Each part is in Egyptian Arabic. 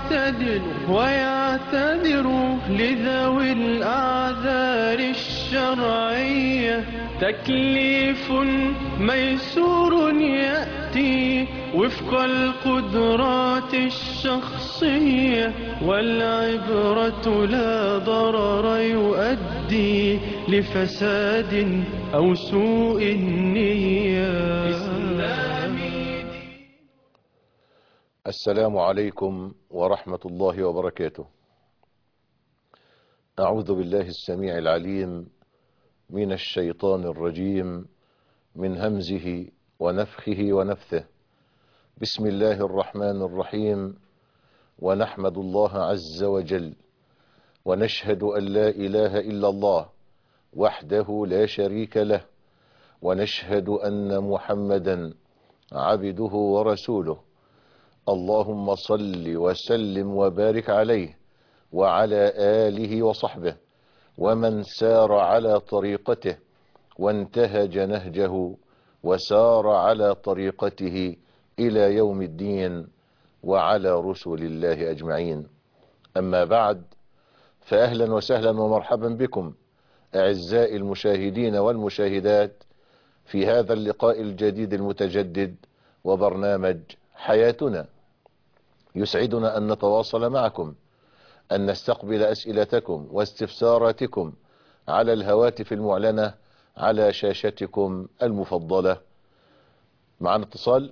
يعتدل ويعتذر لذوي الأعذار الشرعية تكليف ميسور يأتي وفق القدرات الشخصية والعبرة لا ضرر يؤدي لفساد أو سوء النية السلام عليكم ورحمة الله وبركاته أعوذ بالله السميع العليم من الشيطان الرجيم من همزه ونفخه ونفثه بسم الله الرحمن الرحيم ونحمد الله عز وجل ونشهد أن لا إله إلا الله وحده لا شريك له ونشهد أن محمدا عبده ورسوله اللهم صل وسلم وبارك عليه وعلى آله وصحبه ومن سار على طريقته وانتهج نهجه وسار على طريقته إلى يوم الدين وعلى رسل الله أجمعين أما بعد فأهلا وسهلا ومرحبا بكم أعزائي المشاهدين والمشاهدات في هذا اللقاء الجديد المتجدد وبرنامج حياتنا يسعدنا أن نتواصل معكم أن نستقبل أسئلتكم واستفساراتكم على الهواتف المعلنة على شاشتكم المفضلة معنا اتصال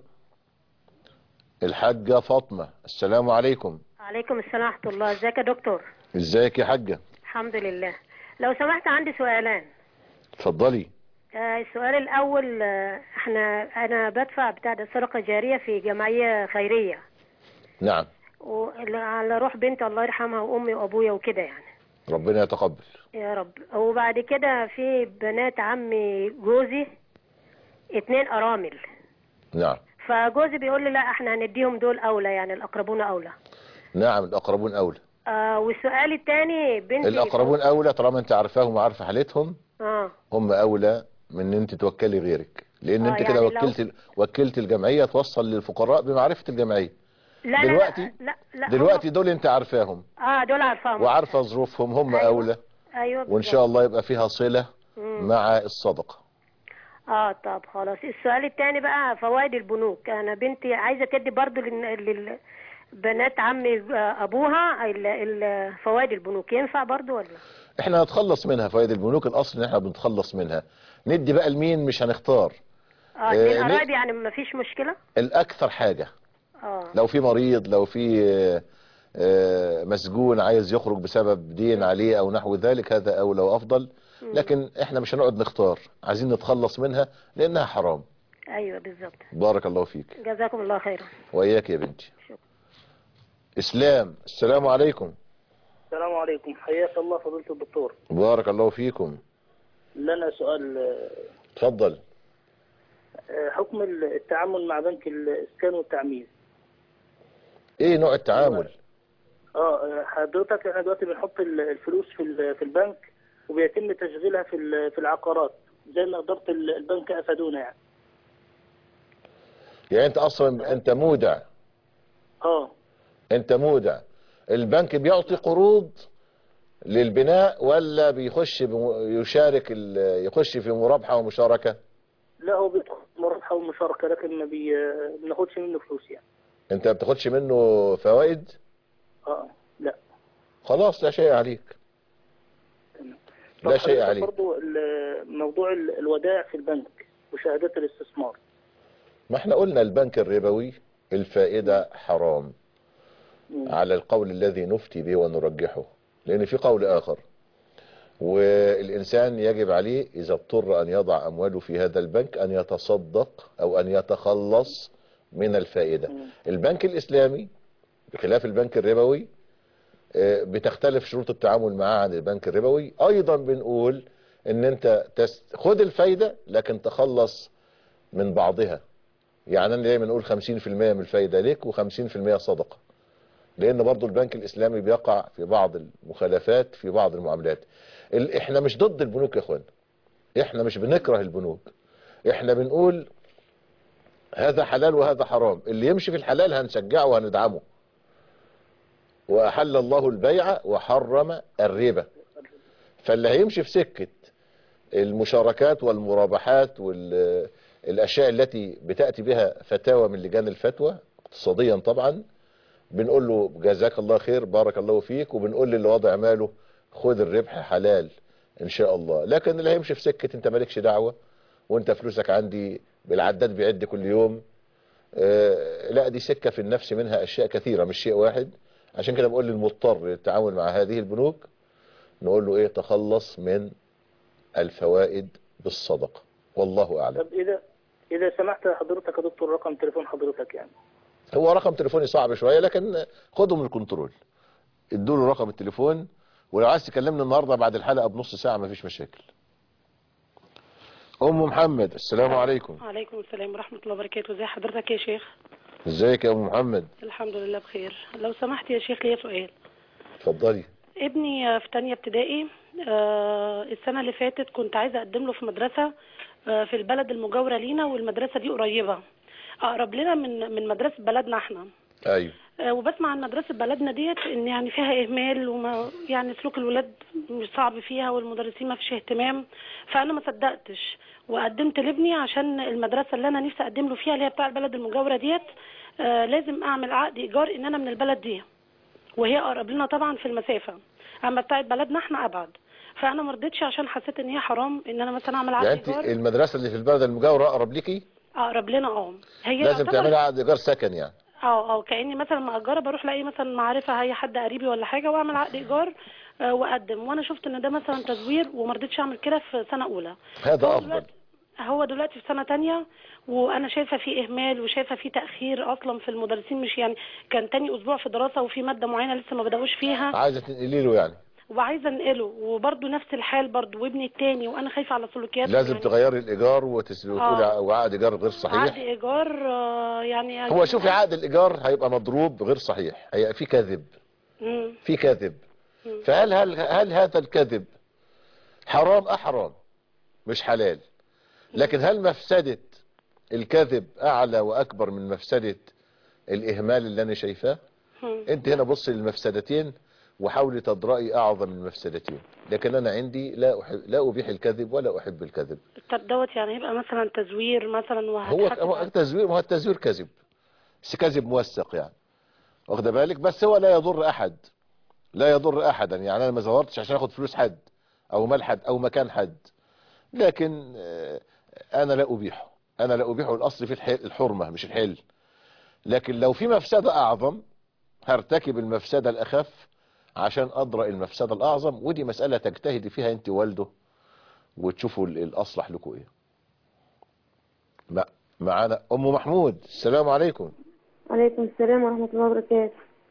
الحاجة فاطمة السلام عليكم عليكم السلام ورحمة الله ازيك يا دكتور ازيك يا حاجة الحمد لله لو سمحت عندي سؤالان اتفضلي آه، السؤال الأول آه، احنا أنا بدفع بتاع ده صدقة جارية في جمعية خيرية نعم و- على روح بنتي الله يرحمها وأمي وأبويا وكده يعني ربنا يتقبل يا رب وبعد كده في بنات عمي جوزي اتنين أرامل نعم فجوزي بيقول لي لا احنا هنديهم دول أولى يعني الأقربون أولى نعم الأقربون أولى آه والسؤال التاني بنتي الأقربون أولى طالما أنت عارفاهم وعارفة حالتهم اه هم أولى من أن أنت توكلي غيرك لأن آه، أنت يعني كده لو- وكلت وكلت الجمعية توصل للفقراء بمعرفة الجمعية لا لا دلوقتي- لا لا دلوقتي هم- دول أنت عارفاهم اه دول عارفاهم وعارفة ظروفهم هم أيوة. أولى ايوه وإن شاء الله يبقى فيها صلة مم. مع الصدقة اه طب خلاص السؤال الثاني بقى فوائد البنوك انا بنتي عايزه تدي برضو لل... للبنات عمي آه، ابوها ال... ال... فوائد البنوك ينفع برضو ولا احنا هنتخلص منها فوائد البنوك الأصل إن احنا بنتخلص منها ندي بقى لمين مش هنختار اه آه، اتنين ليه- قرايب يعني ما فيش مشكله الأكثر حاجة اه لو في مريض لو في آه، آه، مسجون عايز يخرج بسبب دين عليه او نحو ذلك هذا اولى وافضل لكن احنا مش هنقعد نختار عايزين نتخلص منها لانها حرام ايوه بالظبط بارك الله فيك جزاكم الله خيرا واياك يا بنتي شكرا. اسلام السلام عليكم السلام عليكم حياك الله فضيلة الدكتور بارك الله فيكم لنا سؤال آه، اتفضل آه، حكم التعامل مع بنك الإسكان والتعمير ايه نوع التعامل اه آه، حضرتك احنا دلوقتي بنحط ال- الفلوس في ال- في البنك وبيتم تشغيلها في ال- في العقارات زي ما إدارة ال- البنك أفادونا يعني يعني انت اصلا انت مودع اه انت مودع البنك بيعطي قروض للبناء ولا بيخش بم- يشارك ال- يخش في مرابحة ومشاركة لا هو بيدخل مربحة ومشاركة لكن ما بي- بناخدش منه فلوس يعني انت ما بتاخدش منه فوائد اه لا خلاص لا شيء عليك طب لا شيء حضرتك عليك برضو ال- موضوع ال- الودائع في البنك وشهادات الاستثمار ما احنا قلنا البنك الربوي الفائدة حرام مم. على القول الذي نفتي به ونرجحه لان في قول اخر والانسان يجب عليه اذا اضطر ان يضع امواله في هذا البنك ان يتصدق او ان يتخلص من الفائدة مم. البنك الاسلامي بخلاف البنك الربوي آه، بتختلف شروط التعامل معاه عن البنك الربوي ايضا بنقول ان انت تس- خد الفايدة لكن تخلص من بعضها يعني انا دايما نقول 50% من الفايدة ليك و50% صدقة لان برضو البنك الاسلامي بيقع في بعض المخالفات في بعض المعاملات ال- احنا مش ضد البنوك يا اخوان احنا مش بنكره البنوك احنا بنقول هذا حلال وهذا حرام اللي يمشي في الحلال هنشجعه وهندعمه واحل الله البيع وحرم الربا فاللي هيمشي في سكة المشاركات والمرابحات والاشياء التي بتأتي بها فتاوى من لجان الفتوى اقتصاديا طبعا بنقول له جزاك الله خير بارك الله فيك وبنقول للي وضع ماله خد الربح حلال ان شاء الله لكن اللي هيمشي في سكة انت مالكش دعوة وانت فلوسك عندي بالعداد بيعد كل يوم آه، لا دي سكة في النفس منها اشياء كثيرة مش شيء واحد عشان كده بقول للمضطر للتعامل مع هذه البنوك نقول له ايه تخلص من الفوائد بالصدقة والله اعلم طب اذا اذا سمحت حضرتك يا دكتور رقم تليفون حضرتك يعني هو رقم تليفوني صعب شوية لكن خده من الكنترول ادوا له رقم التليفون ولو عايز تكلمني النهاردة بعد الحلقة بنص ساعة مفيش مشاكل ام محمد السلام عليكم وعليكم السلام ورحمة الله وبركاته ازي حضرتك يا شيخ ازيك يا ام محمد الحمد لله بخير لو سمحت يا شيخ ليا سؤال اتفضلي ابني في تانية ابتدائي آه، السنة اللي فاتت كنت عايزة اقدم له في مدرسة آه، في البلد المجاورة لينا والمدرسة دي قريبة اقرب لنا من من مدرسة بلدنا احنا ايوه آه، وبسمع عن مدرسة بلدنا ديت ان يعني فيها اهمال وما يعني سلوك الولاد مش صعب فيها والمدرسين ما فيش اهتمام فانا ما صدقتش وقدمت لابني عشان المدرسة اللي انا نفسي اقدم له فيها اللي هي بتاع البلد المجاورة ديت آه، لازم اعمل عقد ايجار ان انا من البلد دي وهي اقرب لنا طبعا في المسافة اما بتاعت بلدنا احنا ابعد فانا ما رضيتش عشان حسيت ان هي حرام ان انا مثلا اعمل عقد يعني انت ايجار المدرسة اللي في البلد المجاورة اقرب ليكي اقرب لنا اه هي لازم تعتبر- تعملي عقد ايجار سكن يعني اه اه كاني مثلا مأجره بروح لاقي مثلا معرفه هي حد قريبي ولا حاجه واعمل عقد ايجار آه، واقدم وانا شفت ان ده مثلا تزوير وما رضيتش اعمل كده في سنه اولى هذا هو افضل دلوقتي- هو دلوقتي في سنه تانية وانا شايفه في اهمال وشايفه في تاخير اصلا في المدرسين مش يعني كان تاني اسبوع في دراسه وفي ماده معينه لسه ما بداوش فيها عايزة تنقلي له يعني وعايزه انقله وبرده نفس الحال برده وابني التاني وانا خايفه على سلوكياته لازم يعني تغيري الايجار وتس- وتقولي آه. وعقد ايجار غير عقد صحيح ايجار آه، يعني هو شوفي عقد الايجار هيبقى مضروب غير صحيح هيبقى في كذب مم. في كذب فهل هل هل هذا الكذب حرام احرام مش حلال لكن هل مفسدة الكذب اعلى واكبر من مفسدة الاهمال اللي انا شايفاه مم. انت هنا بص للمفسدتين وحاولي تدرأي اعظم المفسدتين لكن انا عندي لا أحب لا ابيح الكذب ولا احب الكذب طب دوت يعني هيبقى مثلا تزوير مثلا هو وهتحاسب هو على- التزوير ما هو التزوير كذب بس كذب موثق يعني واخد بالك بس هو لا يضر احد لا يضر احدا يعني انا ما زورتش عشان اخد فلوس حد او مال حد او مكان حد لكن آه، انا لا ابيحه انا لا ابيحه الاصل في الح- الحرمة مش الحل لكن لو في مفسدة اعظم هرتكب المفسدة الاخف عشان ادرأ المفسدة الاعظم ودي مسألة تجتهدي فيها انت والده وتشوفوا ال- الاصلح لكم ايه مع- معانا ام محمود السلام عليكم عليكم السلام ورحمة الله وبركاته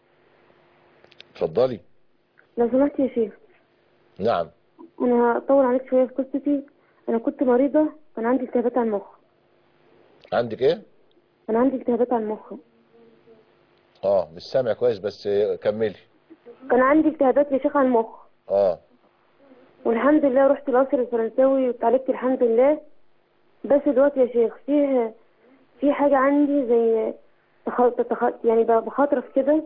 اتفضلي لو سمحت يا شيخ نعم أنا هطول عليك شوية في قصتي أنا كنت مريضة كان عندي التهابات على المخ عندك ايه كان عندي التهابات على المخ اه مش سامع كويس بس كملي كان عندي التهابات يا شيخ على المخ اه والحمد لله رحت القصر الفرنساوي واتعالجت الحمد لله بس دلوقتي يا شيخ فيه في حاجة عندي زي تخ... تخ... يعني ب- بخاطرف كده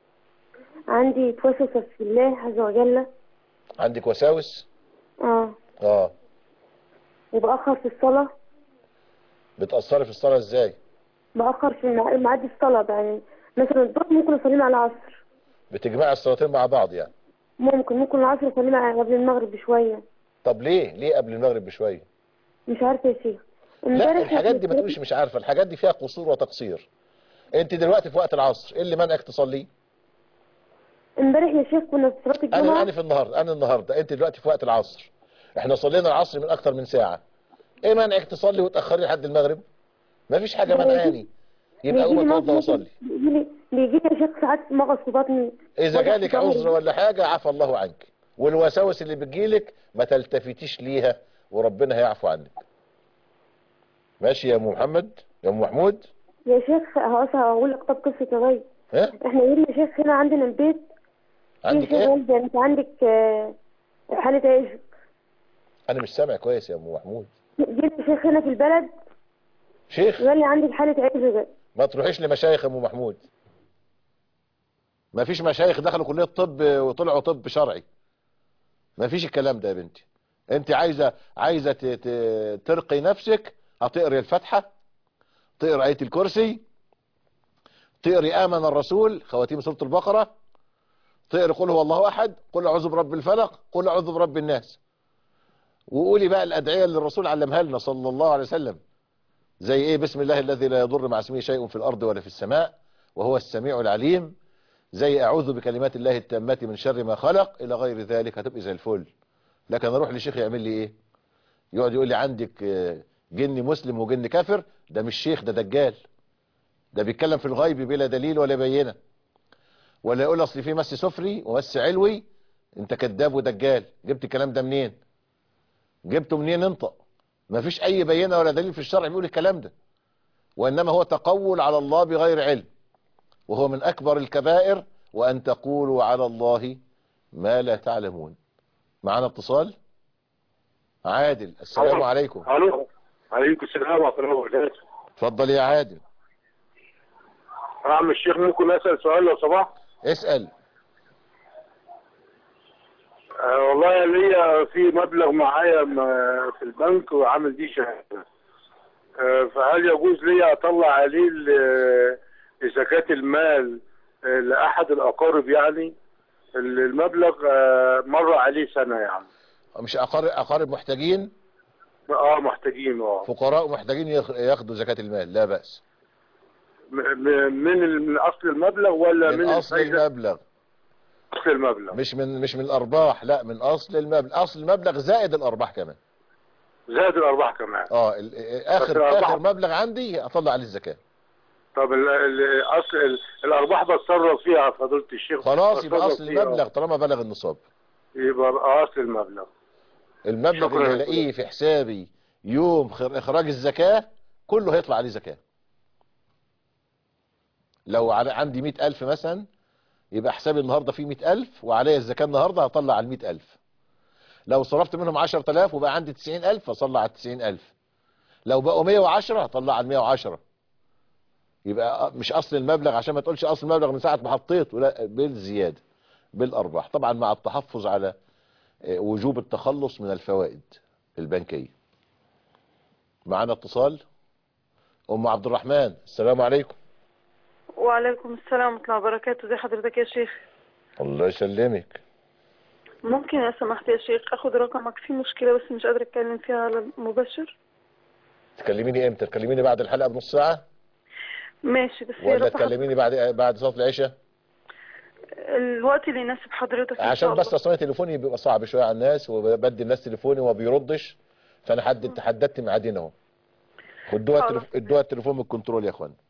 عندي توسوس في الله عز وجل عندك وساوس اه اه وبأخر في الصلاة بتأثري في الصلاة ازاي بأخر في مع- ميعاد الصلاة يعني مثلا الظهر ممكن أصلي على العصر بتجمعي الصلاتين مع بعض يعني ممكن ممكن العصر أصلي مع- قبل المغرب بشوية طب ليه ليه قبل المغرب بشوية مش عارفة يا شيخ لا امبارح الحاجات دي ما تقولش مش عارفة الحاجات دي فيها قصور وتقصير انت دلوقتي في وقت العصر ايه اللي منعك تصلي امبارح يا شيخ كنا في صلاة انا الجمعة انا في النهارده انا النهارده انت دلوقتي في وقت العصر احنا صلينا العصر من اكتر من ساعة ايه منعك تصلي وتأخري لحد المغرب ما فيش حاجة منعاني يبقى قوم بيجيلي اتوضى مغص- وصلي بيجيلي بيجيلي يا شيخ ساعات مغص في بطني اذا وجع جالك في ظهري. عذر ولا حاجة عفى الله عنك والوساوس اللي بتجيلك ما تلتفتيش ليها وربنا هيعفو عنك ماشي يا ام محمد يا ام محمود يا شيخ هقص هقول لك طب قصة يا غايب ها احنا جينا يا شيخ هنا عندنا البيت في عندك شيخ ايه والدي انت عندك آه، حالة عيش انا مش سامع كويس يا ام محمود جينا يا شيخ هنا في البلد شيخ قال لي عندك حالة عيش ما تروحيش لمشايخ ام محمود ما فيش مشايخ دخلوا كلية طب وطلعوا طب شرعي ما فيش الكلام ده يا بنتي انت عايزة عايزة ت- ت- ترقي نفسك هتقري الفاتحة تقري آية الكرسي تقري آمن الرسول خواتيم سورة البقرة تقري قل هو الله أحد قل أعوذ برب الفلق قل أعوذ برب الناس وقولي بقى الأدعية اللي الرسول علمها لنا صلى الله عليه وسلم زي ايه بسم الله الذي لا يضر مع اسمه شيء في الأرض ولا في السماء وهو السميع العليم زي أعوذ بكلمات الله التامات من شر ما خلق إلى غير ذلك هتبقي زي الفل لكن أروح لشيخ يعمل لي إيه يقعد يقول لي عندك آه، جن مسلم وجن كافر ده مش شيخ ده دجال ده بيتكلم في الغيب بلا دليل ولا بينه ولا يقول اصل في مس سفري ومس علوي انت كذاب ودجال جبت الكلام ده منين جبته منين انت ما فيش اي بينه ولا دليل في الشرع بيقول الكلام ده وانما هو تقول على الله بغير علم وهو من اكبر الكبائر وان تقولوا على الله ما لا تعلمون معنا اتصال عادل السلام عليكم الو عليكم السلام ورحمه الله وبركاته اتفضل يا عادل يا عم الشيخ ممكن اسال سؤال لو سمحت اسأل آه والله ليا في مبلغ معايا م- في البنك وعامل دي شهاده آه فهل يجوز لي اطلع عليه ل- لزكاه المال آه لاحد الاقارب يعني ال- المبلغ آه مر عليه سنه يعني مش أقارب, أقارب محتاجين اه محتاجين اه فقراء محتاجين ياخ- ياخدوا زكاة المال لا بأس م- م- من ال- من اصل المبلغ ولا من من أصل الفايدة؟ المبلغ اصل المبلغ مش من مش من الأرباح لا من أصل المبلغ أصل المبلغ زائد الأرباح كمان زاد الارباح كمان اه ال- آخر الأرباح- آخر مبلغ عندي أطلع عليه الزكاة طب ال- ال- اصل ال- الارباح بتصرف فيها يا فضيله الشيخ خلاص يبقى بتصرف أصل فيها. المبلغ طالما بلغ النصاب يبقى اصل المبلغ المبلغ شكراً اللي يا هلاقيه في حسابي يوم خر- إخراج الزكاة كله هيطلع عليه زكاة لو على عندي مئة ألف مثلا يبقى حسابي النهاردة فيه مئة ألف وعليا الزكاة النهاردة هطلع على المئة ألف لو صرفت منهم عشر تلاف وبقى عندي تسعين ألف هطلع على التسعين ألف لو بقوا مية وعشرة هطلع على المية وعشرة يبقى مش أصل المبلغ عشان ما تقولش أصل المبلغ من ساعة ما حطيته لا بالزيادة بالأرباح طبعا مع التحفظ على آه، وجوب التخلص من الفوائد البنكية معنا اتصال أم عبد الرحمن السلام عليكم وعليكم السلام ورحمة الله وبركاته زي حضرتك يا شيخ الله يسلمك ممكن يا سمحت يا شيخ اخد رقمك في مشكلة بس مش قادرة اتكلم فيها على المباشر تكلميني امتى تكلميني بعد الحلقة بنص ساعة ماشي بس يا ولا رب حضرتك- تكلميني بعد بعد صلاة العشاء الوقت اللي يناسب حضرتك ان عشان شاء بس الله اصلا تليفوني بيبقى صعب شوية على الناس وبدي الناس تليفوني وما بيردش فانا حددت حددت ميعادين اهو ادوها خلاص. التليف- ادوها التليفون من الكنترول يا اخوان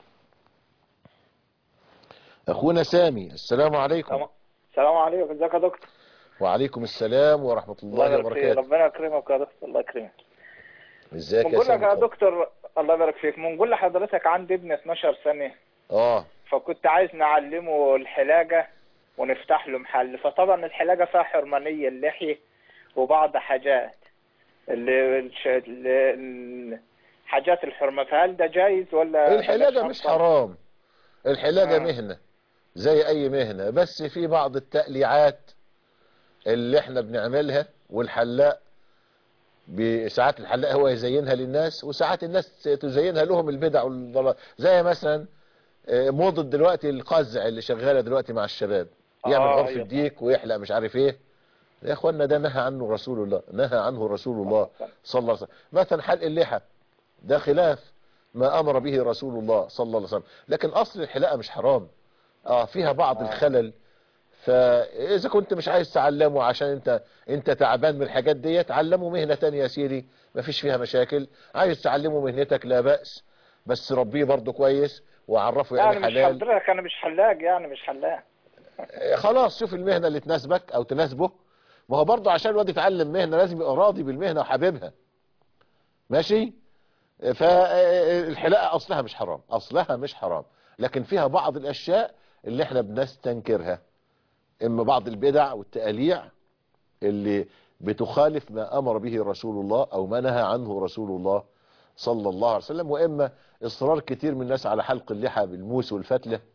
اخونا سامي السلام عليكم السلام عليكم ازيك يا دكتور وعليكم السلام ورحمة الله الله يبارك فيك وبركاته ربنا يكرمك يا دكتور الله يكرمك ازيك يا بنقول لك سامي يا اتفضل. دكتور الله يبارك فيك بنقول لحضرتك عندي ابن 12 سنة اه فكنت عايز نعلمه الحلاقة ونفتح له محل فطبعا الحلاقة فيها حرمانية اللحية وبعض حاجات اللي الش- اللي- ال- حاجات الحرمة فهل ده جايز ولا الحلاقة بلاش مش أفضل؟ حرام الحلاقة آه. مهنة زي اي مهنة بس في بعض التقليعات اللي احنا بنعملها والحلاق ب- ساعات الحلاق هو يزينها للناس وساعات الناس تزينها لهم البدع والضلال زي مثلا آه، موضة دلوقتي القزع اللي شغالة دلوقتي مع الشباب يعمل آه، غرف أيوة. الديك ويحلق مش عارف ايه يا اخوانا ده نهى عنه رسول الله نهى عنه رسول الله صلى الله عليه وسلم مثلا حلق اللحى ده خلاف ما امر به رسول الله صلى الله عليه وسلم لكن اصل الحلاقه مش حرام اه فيها بعض الخلل فاذا كنت مش عايز تعلمه عشان انت انت تعبان من الحاجات ديت علمه مهنه تانية يا سيدي مفيش فيها مشاكل عايز تعلمه مهنتك لا باس بس ربيه برضه كويس وعرفه يعني يعني مش حلال حضرتك انا مش حلاق يعني مش حلاق آه، خلاص شوف المهنه اللي تناسبك او تناسبه ما هو برضه عشان الواد يتعلم مهنه لازم يبقى راضي بالمهنه وحاببها ماشي فالحلاقه اصلها مش حرام اصلها مش حرام لكن فيها بعض الاشياء اللي احنا بنستنكرها اما بعض البدع والتقاليع اللي بتخالف ما امر به رسول الله او ما نهى عنه رسول الله صلى الله عليه وسلم واما اصرار كتير من الناس على حلق اللحى بالموس والفتله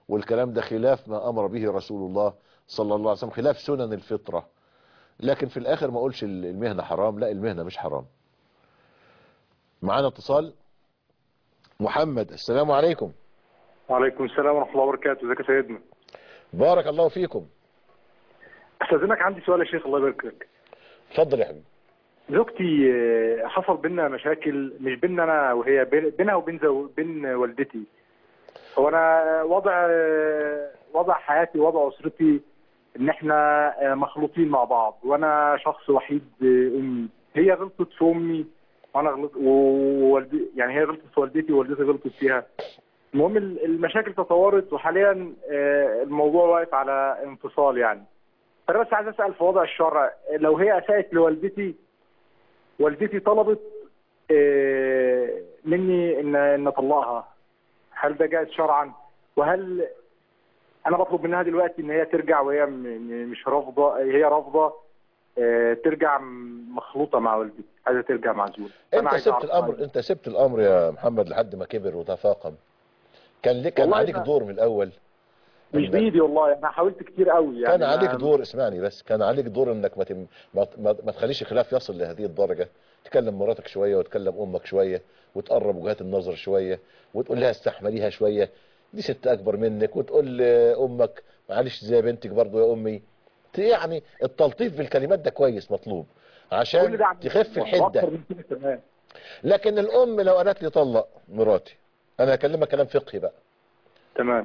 والكلام ده خلاف ما امر به رسول الله صلى الله عليه وسلم خلاف سنن الفطرة لكن في الاخر ما اقولش المهنة حرام لا المهنة مش حرام معانا اتصال محمد السلام عليكم وعليكم السلام ورحمة الله وبركاته ازيك يا سيدنا بارك الله فيكم استاذنك عندي سؤال يا شيخ الله يبارك لك اتفضل يا حبيبي زوجتي آه، حصل بينا مشاكل مش بينا انا وهي بين- بينها وبين زو... بين والدتي هو انا وضع آه، وضع حياتي وضع اسرتي ان احنا آه، مخلوطين مع بعض وانا شخص وحيد آه، امي هي غلطت في امي وانا غلط ووالدي يعني هي غلطت في والدتي ووالدتي غلطت فيها المهم ال- المشاكل تطورت وحاليا آه، الموضوع واقف على انفصال يعني فانا بس عايز اسال في وضع الشرع لو هي اساءت لوالدتي والدتي طلبت آه، مني ان ان اطلقها هل ده جائز شرعا وهل انا بطلب منها دلوقتي ان هي ترجع وهي م- م- مش رافضه هي رافضه آه، ترجع م- مخلوطه مع والدتي عايزه ترجع معزوله انت عايز سبت أعرف الامر رأيك. انت سبت الامر يا محمد لحد ما كبر وتفاقم كان لك كان والله عليك أنا- دور من الاول مش إن- بايدي والله انا حاولت كتير قوي يعني كان عليك ما- دور اسمعني بس كان عليك دور انك ما تم ما, ما, ما تخليش الخلاف يصل لهذه الدرجه تكلم مراتك شويه وتكلم امك شويه وتقرب وجهات النظر شويه وتقول لها استحمليها شويه دي ست اكبر منك وتقول لامك معلش زي بنتك برضو يا امي ت- يعني التلطيف بالكلمات ده كويس مطلوب كل عشان ده عم- تخف وأكتر الحده من كده كمان لكن الام لو قالت لي طلق مراتي انا هكلمك كلام فقهي بقى تمام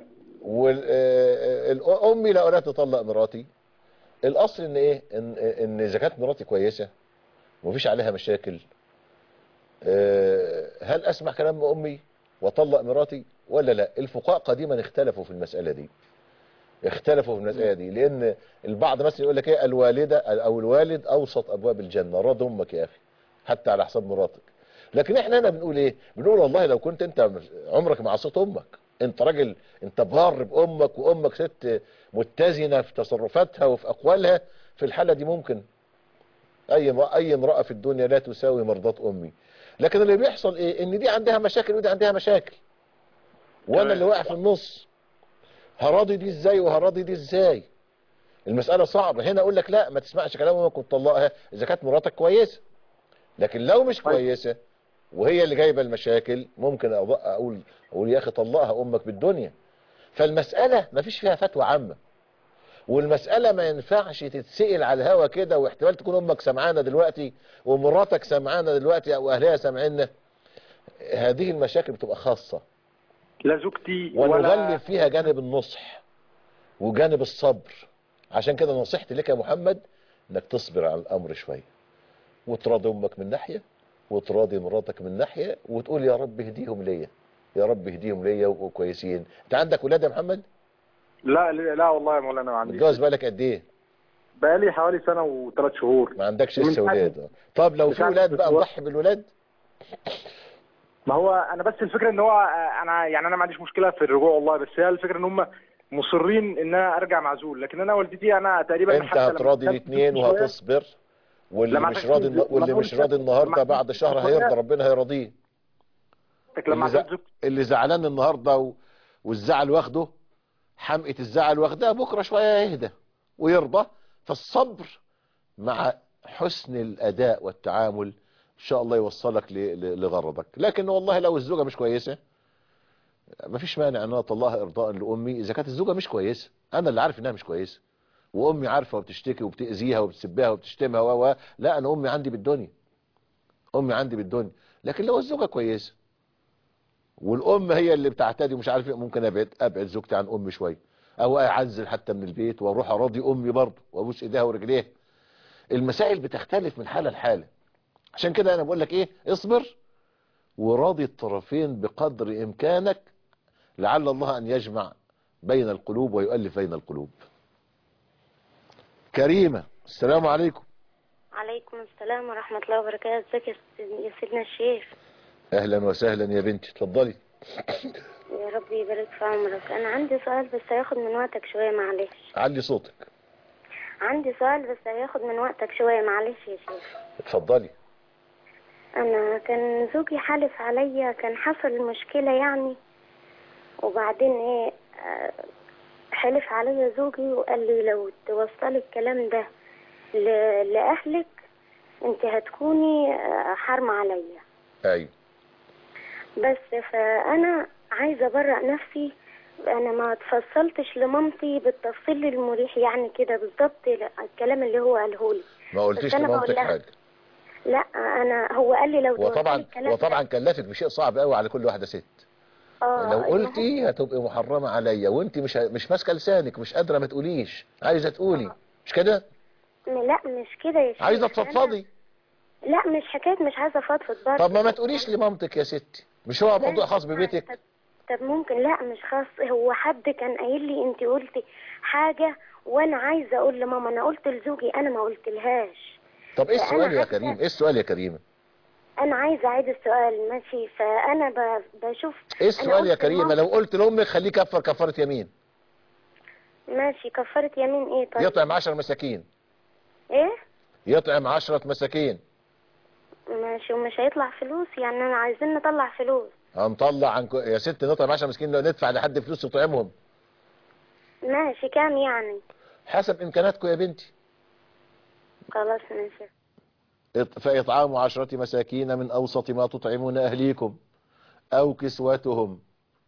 والامي لو قالت لي طلق مراتي الاصل ان ايه ان ان اذا كانت مراتي كويسه ومفيش عليها مشاكل آه، هل اسمع كلام امي واطلق مراتي ولا لا الفقهاء قديما اختلفوا في المساله دي اختلفوا في المساله دي لان البعض مثلا يقول لك ايه الوالده او الوالد اوسط ابواب الجنه راض امك يا اخي حتى على حساب مراتك لكن احنا هنا بنقول ايه بنقول والله لو كنت انت عمرك ما عصيت امك انت راجل انت بار بامك وامك ست متزنه في تصرفاتها وفي اقوالها في الحاله دي ممكن اي امرأة- اي امراه في الدنيا لا تساوي مرضات امي لكن اللي بيحصل ايه ان دي عندها مشاكل ودي عندها مشاكل وانا اللي واقع في النص هراضي دي ازاي وهراضي دي ازاي المساله صعبه هنا اقول لك لا ما تسمعش كلام امك وتطلقها اذا كانت مراتك كويسه لكن لو مش كويسه وهي اللي جايبه المشاكل ممكن أض- اقول اقول يا اخي طلقها امك بالدنيا فالمساله ما فيش فيها فتوى عامه والمسألة ما ينفعش تتسئل على الهوا كده واحتمال تكون امك سمعانة دلوقتي ومراتك سمعانة دلوقتي او اهلها سمعنا هذه المشاكل بتبقى خاصة لا زوجتي ولا ونغلب فيها جانب النصح وجانب الصبر عشان كده نصيحتي لك يا محمد انك تصبر على الامر شوية وتراضي امك من ناحية وتراضي مراتك من ناحية وتقول يا رب اهديهم ليا يا رب اهديهم ليا وكويسين انت عندك ولاد يا محمد لا لا والله يا مولانا ما عنديش متجوز بالك قد ايه بقالي حوالي سنة وثلاث شهور ما عندكش ومن لسه ساعة- ولاد طب لو من في ساعة ولاد بقى الاسبوع. نضحي بالولاد ما هو انا بس الفكره ان هو انا يعني انا ما عنديش مشكله في الرجوع والله بس هي الفكره ان هم مصرين ان انا ارجع معزول لكن انا والدتي انا تقريبا انت حتى لما هتراضي كنت الاثنين شوية- وهتصبر واللي لما مش عشان راضي كده- واللي لما مش قلت- راضي النهارده لما بعد قلت شهر شوية- هيرضى ربنا هيرضيه لكن لما اللي, عزلت زع... زوجتي اللي زعلان النهارده و... والزعل واخده حمقة الزعل واخدها بكره شويه يهدى ويرضى فالصبر مع حسن الاداء والتعامل ان شاء الله يوصلك ل... ل... لغرضك لكن والله لو الزوجه مش كويسه مفيش مانع ان انا اطلعها ارضاء لامي اذا كانت الزوجه مش كويسه انا اللي عارف انها مش كويسه وامي عارفه وبتشتكي وبتاذيها وبتسبها وبتشتمها و و- لا انا امي عندي بالدنيا امي عندي بالدنيا لكن لو الزوجه كويسه والام هي اللي بتعتدي ومش عارف ايه ممكن ابعد ابعد زوجتي عن امي شويه او اعزل حتى من البيت واروح اراضي امي برضه وابوس ايديها ورجليها المسائل بتختلف من حاله لحاله عشان كده انا بقول لك ايه اصبر وراضي الطرفين بقدر امكانك لعل الله ان يجمع بين القلوب ويؤلف بين القلوب كريمه السلام عليكم عليكم السلام ورحمة الله وبركاته ازيك يا سيد- يا سيدنا الشيخ اهلا وسهلا يا بنتي اتفضلي يا رب يبارك في عمرك انا عندي سؤال بس هياخد من وقتك شوية معلش علي صوتك عندي سؤال بس هياخد من وقتك شوية معلش يا شيخ اتفضلي انا كان زوجي حالف عليا كان حصل مشكلة يعني وبعدين ايه آه، حلف عليا زوجي وقال لي لو توصلي الكلام ده ل- لأهلك انت هتكوني آه، حرمة عليا ايوه بس فأنا عايزة أبرأ نفسي أنا ما اتفصلتش لمامتي بالتفصيل المريح يعني كده بالظبط لا، الكلام اللي هو قاله لي ما قلتيش بس أنا لمامتك بقول لها- حاجه لا أنا هو قال لي لو توصلي وطبعا الكلام ده- وطبعا كلفك بشيء صعب قوي على كل واحده ست آه لو اللي قلتي هتبقي محرمه عليا وانت مش مش ماسكه لسانك مش قادره ما تقوليش عايزه تقولي مش كده هو- لا مش كده يا شيخ عايزه أنا- تفضفضي لا مش حكاية مش عايزة أفضفض برضه طب ما ما تقوليش لمامتك يا ستي مش هو موضوع خاص ببيتك طب ممكن لا مش خاص هو حد كان قايل لي انت قلتي حاجة وانا عايزة اقول لماما انا قلت لزوجي انا ما قلتلهاش طب ايه فأنا السؤال يا عايزة- كريم ايه السؤال يا كريمه انا عايزة اعيد السؤال ماشي فانا ب- بشوف ايه أنا السؤال يا قلت كريمه لماما- لو قلت لامك خليه كفر كفاره يمين ماشي كفارة يمين ايه طيب يطعم 10 مساكين ايه يطعم 10 مساكين ماشي ومش هيطلع فلوس يعني انا عايزين نطلع فلوس هنطلع عن كو- يا ست نطعم 10 مساكين لو ندفع لحد فلوس يطعمهم ماشي كام يعني حسب امكاناتكم يا بنتي خلاص ماشي إط- فإطعام عشرة مساكين من أوسط ما تطعمون أهليكم أو كسوتهم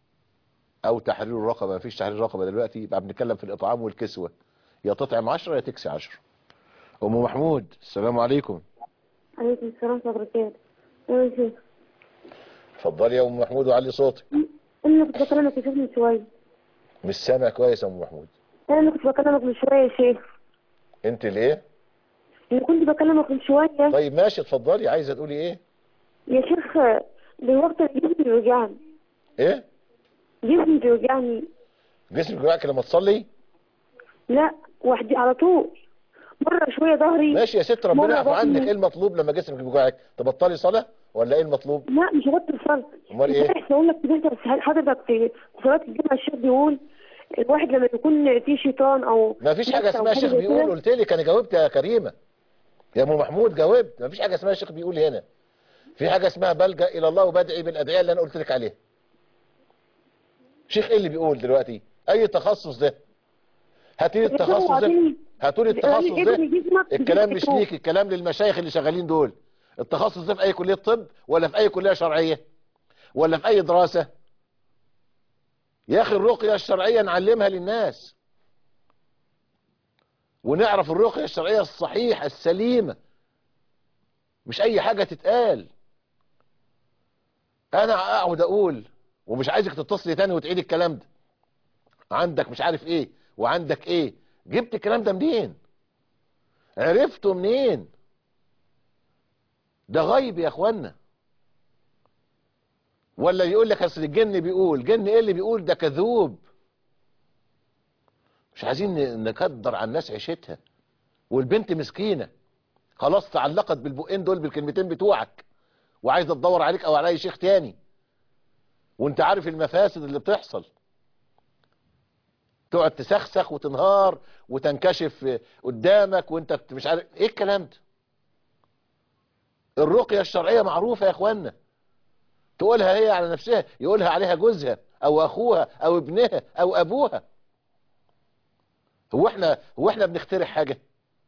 أو تحرير الرقبة مفيش تحرير رقبة دلوقتي يبقى بنتكلم في الإطعام والكسوة يا تطعم عشرة يا تكسي عشرة أم محمود السلام عليكم عليكم السلام ورحمة الله وبركاته أيوة يا شيخ اتفضلي يا أم محمود وعلي صوتك أنا كنت بكلمك يا شيخ من شوية مش سامع كويس يا أم محمود أنا كنت بكلمك من شوية يا شيخ أنت ليه أنا كنت بكلمك من شوية طيب ماشي اتفضلي عايزة تقولي إيه يا شيخ دلوقتي جسمي بيوجعني إيه جسمي بيوجعني جسمك بيوجعك لما تصلي لا وحدي على طول مرة شوية ظهري ماشي يا ست ربنا مرة يعفو عنك بطني. إيه المطلوب لما جسمك بيوجعك تبطلي صلاة ولا إيه المطلوب لا مش هبطل صلاة أمال إيه امبارح بقول لك بنحضر في حضرتك في صلاة الجمعة الشيخ بيقول الواحد لما يكون في شيطان أو ما فيش حاجة نفس أو اسمها شيخ زي بيقول كده، قلت لك انا جاوبت يا كريمة يا ام محمود جاوبت ما فيش حاجة اسمها شيخ بيقول هنا في حاجة اسمها بلجأ الى الله وبدعي بالادعية اللي انا قلت لك عليها شيخ ايه اللي بيقول دلوقتي اي تخصص ده هاتي لي التخصص ده هاتوا لي التخصص ده الكلام مش ليك الكلام للمشايخ اللي شغالين دول التخصص ده في اي كلية طب ولا في اي كلية شرعية ولا في اي دراسة يا اخي الرقية الشرعية نعلمها للناس ونعرف الرقية الشرعية الصحيحة السليمة مش اي حاجة تتقال انا اقعد اقول ومش عايزك تتصلي تاني وتعيد الكلام ده عندك مش عارف ايه وعندك ايه جبت الكلام ده منين عرفته منين ده غيب يا اخوانا ولا يقول لك اصل الجن بيقول جن ايه اللي بيقول ده كذوب مش عايزين ن- نقدر على الناس عيشتها والبنت مسكينة خلاص تعلقت بالبقين دول بالكلمتين بتوعك وعايزة تدور عليك او على اي شيخ تاني وانت عارف المفاسد اللي بتحصل تقعد تسخسخ وتنهار وتنكشف قدامك وانت بت- مش عارف ايه الكلام ده الرقية الشرعية معروفة يا اخوانا تقولها هي على نفسها يقولها عليها جوزها او اخوها او ابنها او ابوها هو احنا هو احنا بنخترع حاجة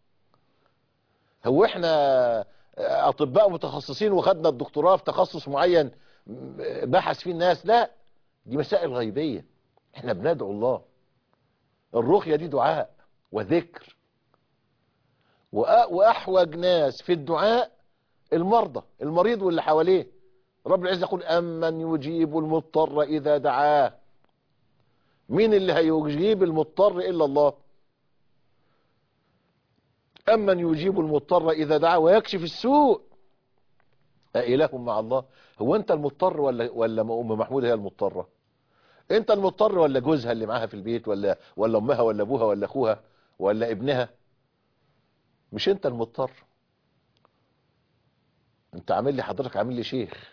هو احنا اطباء متخصصين وخدنا الدكتوراه في تخصص معين بحث فيه الناس لا دي مسائل غيبية احنا بندعو الله الرقية دي دعاء وذكر وأ- واحوج ناس في الدعاء المرضى المريض واللي حواليه رب العزة يقول أمن يجيب المضطر إذا دعاه مين اللي هيجيب المضطر إلا الله أمن يجيب المضطر إذا دعاه ويكشف السوء أإله مع الله هو أنت المضطر ولا ولا أم محمود هي المضطرة أنت المضطر ولا جوزها اللي معاها في البيت ولا ولا أمها ولا أبوها ولا أخوها ولا ابنها مش أنت المضطر أنت عامل لي حضرتك عامل لي شيخ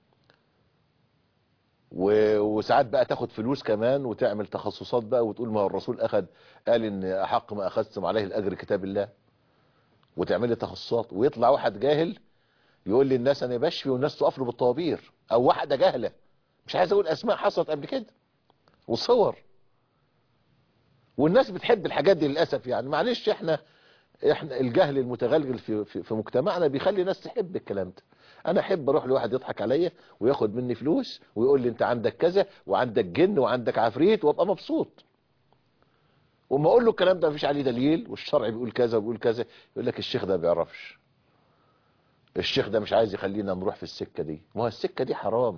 و... وساعات بقى تاخد فلوس كمان وتعمل تخصصات بقى وتقول ما هو الرسول اخد قال ان احق ما اخذتم عليه الاجر كتاب الله وتعمل لي تخصصات ويطلع واحد جاهل يقول لي الناس انا بشفي والناس تقف له بالطوابير او واحده جاهله مش عايز اقول اسماء حصلت قبل كده وصور والناس بتحب الحاجات دي للاسف يعني معلش احنا احنا الجهل المتغلغل في في, في مجتمعنا بيخلي الناس تحب الكلام ده انا احب اروح لواحد يضحك عليا وياخد مني فلوس ويقول لي انت عندك كذا وعندك جن وعندك عفريت وابقى مبسوط وما اقول له الكلام ده مفيش عليه دليل والشرع بيقول كذا وبيقول كذا يقول لك الشيخ ده ما بيعرفش الشيخ ده مش عايز يخلينا نروح في السكة دي ما هو السكة دي حرام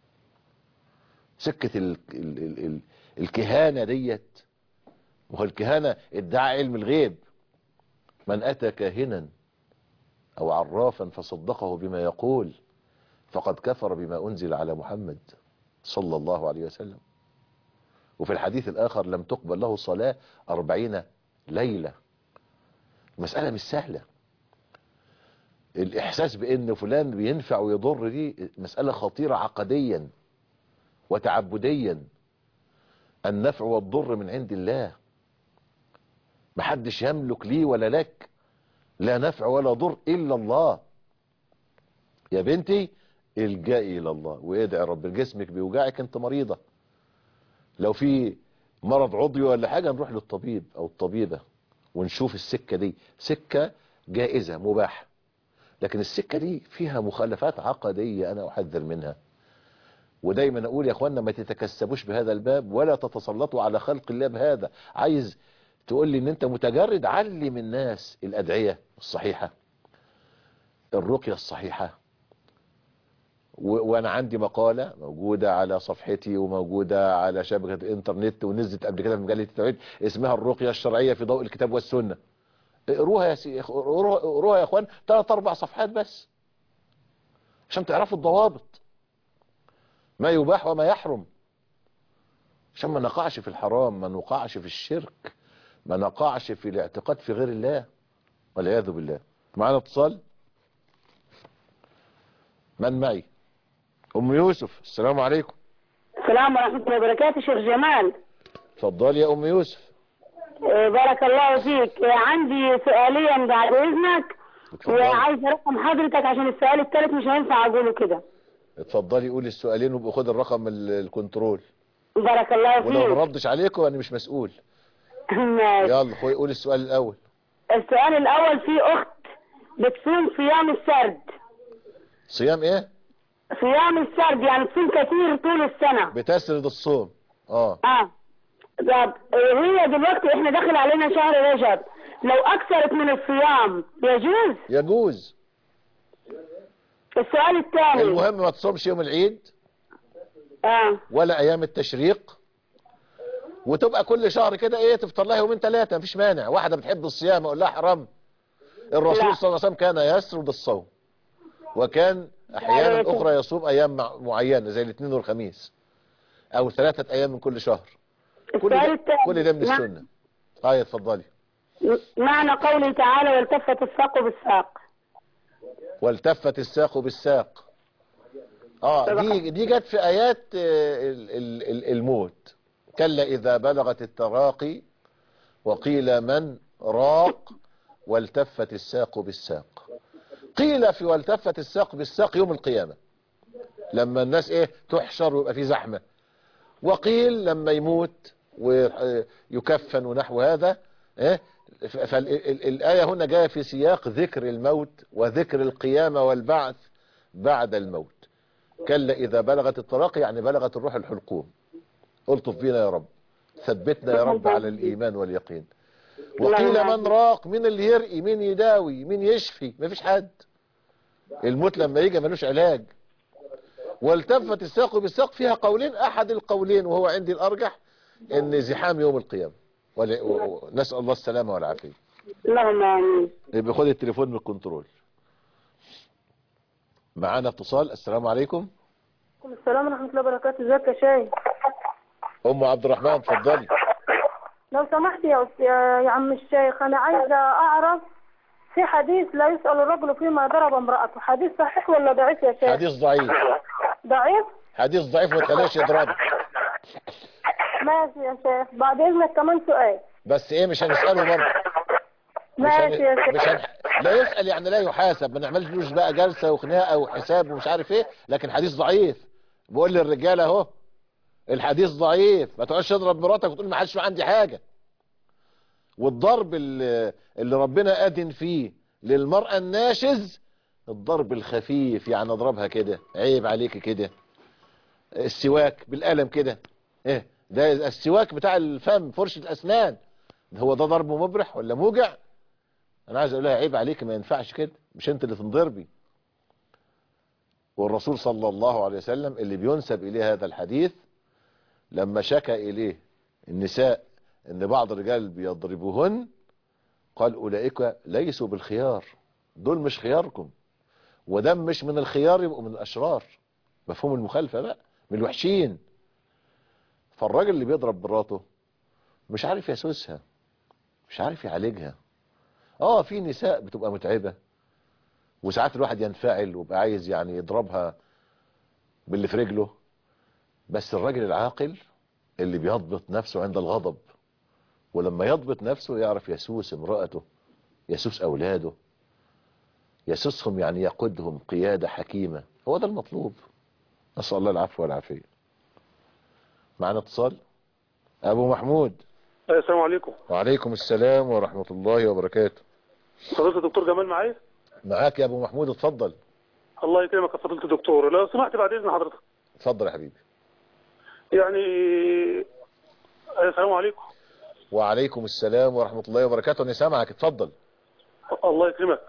سكة ال ال ال ال الكهانة ديت وهو الكهانة ادعى علم الغيب من أتى كاهنا أو عرافا فصدقه بما يقول فقد كفر بما أنزل على محمد صلى الله عليه وسلم وفي الحديث الآخر لم تقبل له صلاة أربعين ليلة المسألة مش سهلة الإحساس بأن فلان بينفع ويضر دي مسألة خطيرة عقديا وتعبديا النفع والضر من عند الله محدش يملك لي ولا لك لا نفع ولا ضر إلا الله يا بنتي الجائي إلى الله وادعي رب جسمك بيوجعك انت مريضة لو في مرض عضوي ولا حاجة نروح للطبيب أو الطبيبة ونشوف السكة دي سكة جائزة مباحة لكن السكة دي فيها مخالفات عقدية أنا أحذر منها ودايما أقول يا أخوانا ما تتكسبوش بهذا الباب ولا تتسلطوا على خلق الله بهذا عايز تقول لي ان انت متجرد علم الناس الادعية الصحيحة الرقية الصحيحة و... وانا عندي مقالة موجودة على صفحتي وموجودة على شبكة الانترنت ونزلت قبل كده في مجلة التوحيد اسمها الرقية الشرعية في ضوء الكتاب والسنة اقروها يا سي اقروها اقروها يا اخوان ثلاث اربع صفحات بس عشان تعرفوا الضوابط ما يباح وما يحرم عشان ما نقعش في الحرام ما نقعش في الشرك ما نقعش في الاعتقاد في غير الله والعياذ بالله معانا اتصال من معي ام يوسف السلام عليكم السلام ورحمة الله وبركاته شيخ جمال اتفضلي يا ام يوسف آه، بارك الله فيك آه، عندي سؤالين بعد إذنك وعايزة رقم حضرتك عشان السؤال الثالث مش هينفع أقوله كده اتفضلي قولي السؤالين وابقى خد الرقم ال- الكنترول بارك الله ولو ما فيك ردش عليكم انا مش مسؤول ماشي. يلا خوي قولي السؤال الاول السؤال الأول في أخت بتصوم صيام السرد صيام ايه صيام السرد يعني تصوم كتير طول السنة بتسرد الصوم اه اه طب آه، هي دلوقتي احنا داخل علينا شهر رجب لو أكثرت من الصيام يجوز يجوز السؤال الثاني المهم ما تصومش يوم العيد اه ولا ايام التشريق وتبقى كل شهر كده ايه تفطر لها يومين ثلاثه مفيش مانع واحده بتحب الصيام اقول لها حرام الرسول لا. صلى الله عليه وسلم كان يسرد الصوم وكان احيانا عليكم. اخرى يصوم ايام مع- معينه زي الاثنين والخميس او ثلاثه ايام من كل شهر كل السؤال ده, الثاني كل ده من نعم. السنه هاي اتفضلي معنى قوله تعالى والتفت الساق بالساق والتفت الساق بالساق اه دي دي جت في ايات آه، ال- ال- ال- الموت كلا اذا بلغت التراقي وقيل من راق والتفت الساق بالساق قيل في والتفت الساق بالساق يوم القيامة لما الناس ايه تحشر ويبقى في زحمة وقيل لما يموت ويكفن ونحو هذا ايه فالآية هنا جاية في سياق ذكر الموت وذكر القيامة والبعث بعد الموت كلا إذا بلغت التراقي يعني بلغت الروح الحلقوم الطف بينا يا رب ثبتنا يا رب على الإيمان واليقين وقيل من راق مين اللي يرقي مين يداوي مين يشفي مفيش حد الموت لما يجي ملوش علاج والتفت الساق بالساق فيها قولين أحد القولين وهو عندي الأرجح ان زحام يوم القيامة ول- و- و- نسأل الله السلامة والعافية اللهم امين يبقى خد التليفون من الكنترول معانا اتصال السلام عليكم عليكم السلام ورحمة الله وبركاته ازيك يا شاي ام عبد الرحمن اتفضلي لو سمحت يا أس- يا يا عم الشيخ أنا عايزة أعرف في حديث لا يسأل الرجل فيما ضرب امرأته حديث صحيح ولا ضعيف يا شيخ حديث ضعيف ضعيف حديث ضعيف ما تخليش يضربك ماشي يا شيخ بعد إذنك كمان سؤال بس ايه مش هنسأله برضه مش هن... ماشي يا مش شيخ هن... لا يسأل يعني لا يحاسب ما نعملش بقى جلسة وخناقة وحساب ومش عارف ايه لكن حديث ضعيف بقول للرجالة اهو الحديث ضعيف ما تقعدش تضرب مراتك وتقول ما حدش عندي حاجة والضرب اللي, اللي ربنا أذن فيه للمرأة الناشز الضرب الخفيف يعني اضربها كده عيب عليك كده السواك بالقلم كده ايه ده السواك بتاع الفم فرشة الاسنان هو ده ضرب مبرح ولا موجع انا عايز اقول لها عيب عليك ما ينفعش كده مش انت اللي تنضربي والرسول صلى الله عليه وسلم اللي بينسب اليه هذا الحديث لما شكى اليه النساء ان بعض الرجال بيضربوهن قال اولئك ليسوا بالخيار دول مش خياركم ودم مش من الخيار يبقوا من الاشرار مفهوم المخالفه بقى من الوحشين فالراجل اللي بيضرب مراته مش عارف يسوسها مش عارف يعالجها اه في نساء بتبقى متعبه وساعات الواحد ينفعل ويبقى عايز يعني يضربها باللي في رجله بس الراجل العاقل اللي بيضبط نفسه عند الغضب ولما يضبط نفسه يعرف يسوس امرأته يسوس أولاده يسوسهم يعني يقودهم قيادة حكيمة هو ده المطلوب نسأل الله العفو والعافية معنا اتصال أبو محمود السلام عليكم وعليكم السلام ورحمة الله وبركاته فضيلة الدكتور جمال معايا معاك يا أبو محمود اتفضل الله يكرمك يا فضيلة الدكتور لو سمحت بعد إذن حضرتك اتفضل يا حبيبي يعني السلام عليكم وعليكم السلام ورحمة الله وبركاته أنا سامعك اتفضل الله يكرمك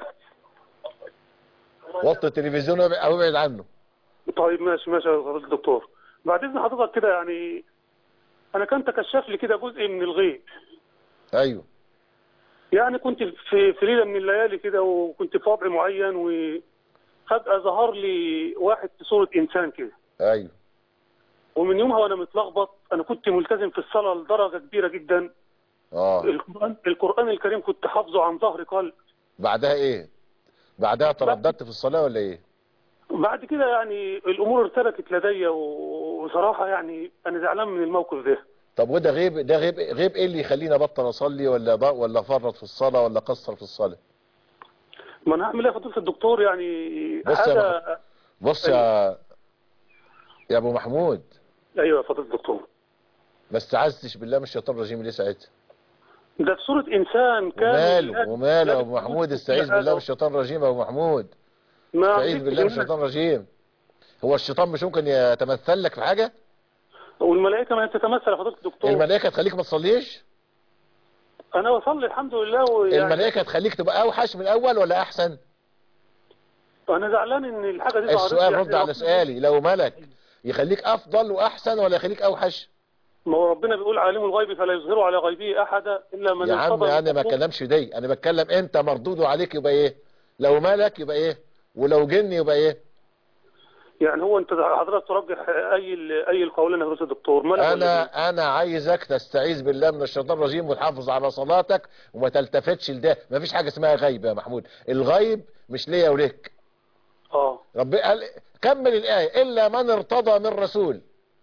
وطي التلفزيون أو ابعد عنه طيب ماشي ماشي يا فضيلة الدكتور بعد إذن حضرتك كده يعني أنا كان تكشف لي كده جزء من الغيب أيوه يعني كنت في في ليله من الليالي كده وكنت في وضع معين وفجاه ظهر لي واحد في صوره انسان كده ايوه ومن يومها وانا متلخبط انا كنت ملتزم في الصلاه لدرجه كبيره جدا اه القران القران الكريم كنت حافظه عن ظهر قلب بعدها ايه بعدها ترددت في الصلاه ولا ايه بعد كده يعني الامور ارتبكت لدي وصراحه يعني انا زعلان من الموقف ده طب وده غيب ده غيب غيب ايه اللي يخليني ابطل اصلي ولا ضاء ولا افرط في الصلاه ولا اقصر في الصلاه ما انا هعمل ايه يا فضيله الدكتور يعني بص يا حاجه مح... بص يا يا ابو محمود ايوه يا فضيله الدكتور ما استعذتش بالله من الشيطان الرجيم ليه ساعتها ده في صوره انسان كامل وماله وماله يا ابو محمود استعيذ بالله من الشيطان الرجيم يا ابو محمود ما استعيذ بالله من الشيطان الرجيم هو الشيطان مش ممكن يتمثل لك في حاجه والملائكه ما تتمثل يا فضيله الدكتور الملائكه تخليك ما تصليش انا بصلي الحمد لله ويعني الملائكه تخليك تبقى اوحش من الاول ولا احسن انا زعلان ان الحاجه دي ظهرت السؤال لي رد يعني على سؤالي لو ملك يخليك افضل واحسن ولا يخليك اوحش ما هو ربنا بيقول عالم الغيب فلا يظهر على غيبه احدا الا من يا عم ارتضى انا ما من اتكلمش دي انا بتكلم انت مردود عليك يبقى ايه لو ملك يبقى ايه ولو جن يبقى ايه يعني هو انت حضرتك ترجح اي ال- اي القولين يا فضيله الدكتور ملك ولا جن؟ انا انا عايزك تستعيذ بالله من الشيطان الرجيم وتحافظ على صلاتك وما تلتفتش لده ما فيش حاجه اسمها غيب يا محمود الغيب مش ليا وليك اه ربي قال كمل الايه الا من ارتضى من رسول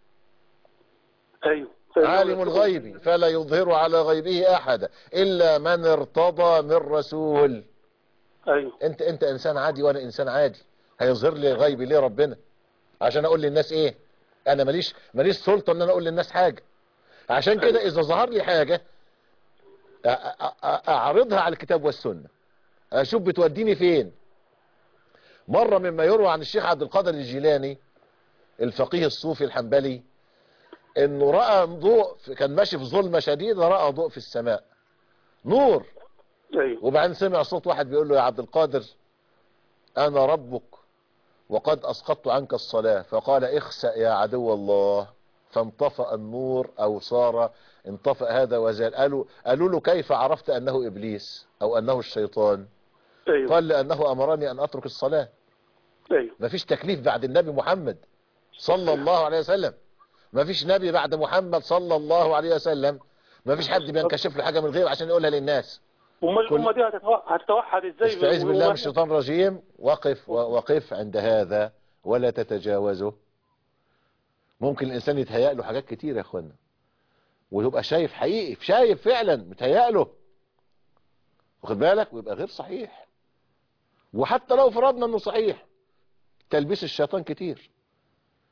ايوه عالم الغيب فلا يظهر على غيبه احدا الا من ارتضى من رسول ايوه انت انت انسان عادي وانا انسان عادي هيظهر لي غيبي ليه ربنا عشان اقول للناس ايه انا ماليش ماليش سلطه ان انا اقول للناس حاجه عشان كده اذا ظهر لي حاجه أ- أ- أ- اعرضها على الكتاب والسنه اشوف بتوديني فين مره مما يروى عن الشيخ عبد القادر الجيلاني الفقيه الصوفي الحنبلي انه راى ضوء كان ماشي في ظلمه شديده راى ضوء في السماء نور ايوه وبعدين سمع صوت واحد بيقول له يا عبد القادر انا ربك وقد اسقطت عنك الصلاة فقال اخسأ يا عدو الله فانطفأ النور او صار انطفأ هذا وزال قالوا قالوا له كيف عرفت انه ابليس او انه الشيطان ايوه قال لانه امرني ان اترك الصلاة ايوه مفيش تكليف بعد النبي محمد صلى الله عليه وسلم مفيش نبي بعد محمد صلى الله عليه وسلم مفيش حد بينكشف له حاجة من الغيب عشان يقولها للناس امال كل- الامه دي هتتوح- هتتوحد ازاي استعيذ بالله من وما- الشيطان الرجيم وقف وقف عند هذا ولا تتجاوزه ممكن الانسان يتهيأ له حاجات كتير يا اخوانا ويبقى شايف حقيقي شايف فعلا متهيأ له واخد بالك ويبقى غير صحيح وحتى لو فرضنا انه صحيح تلبيس الشيطان كتير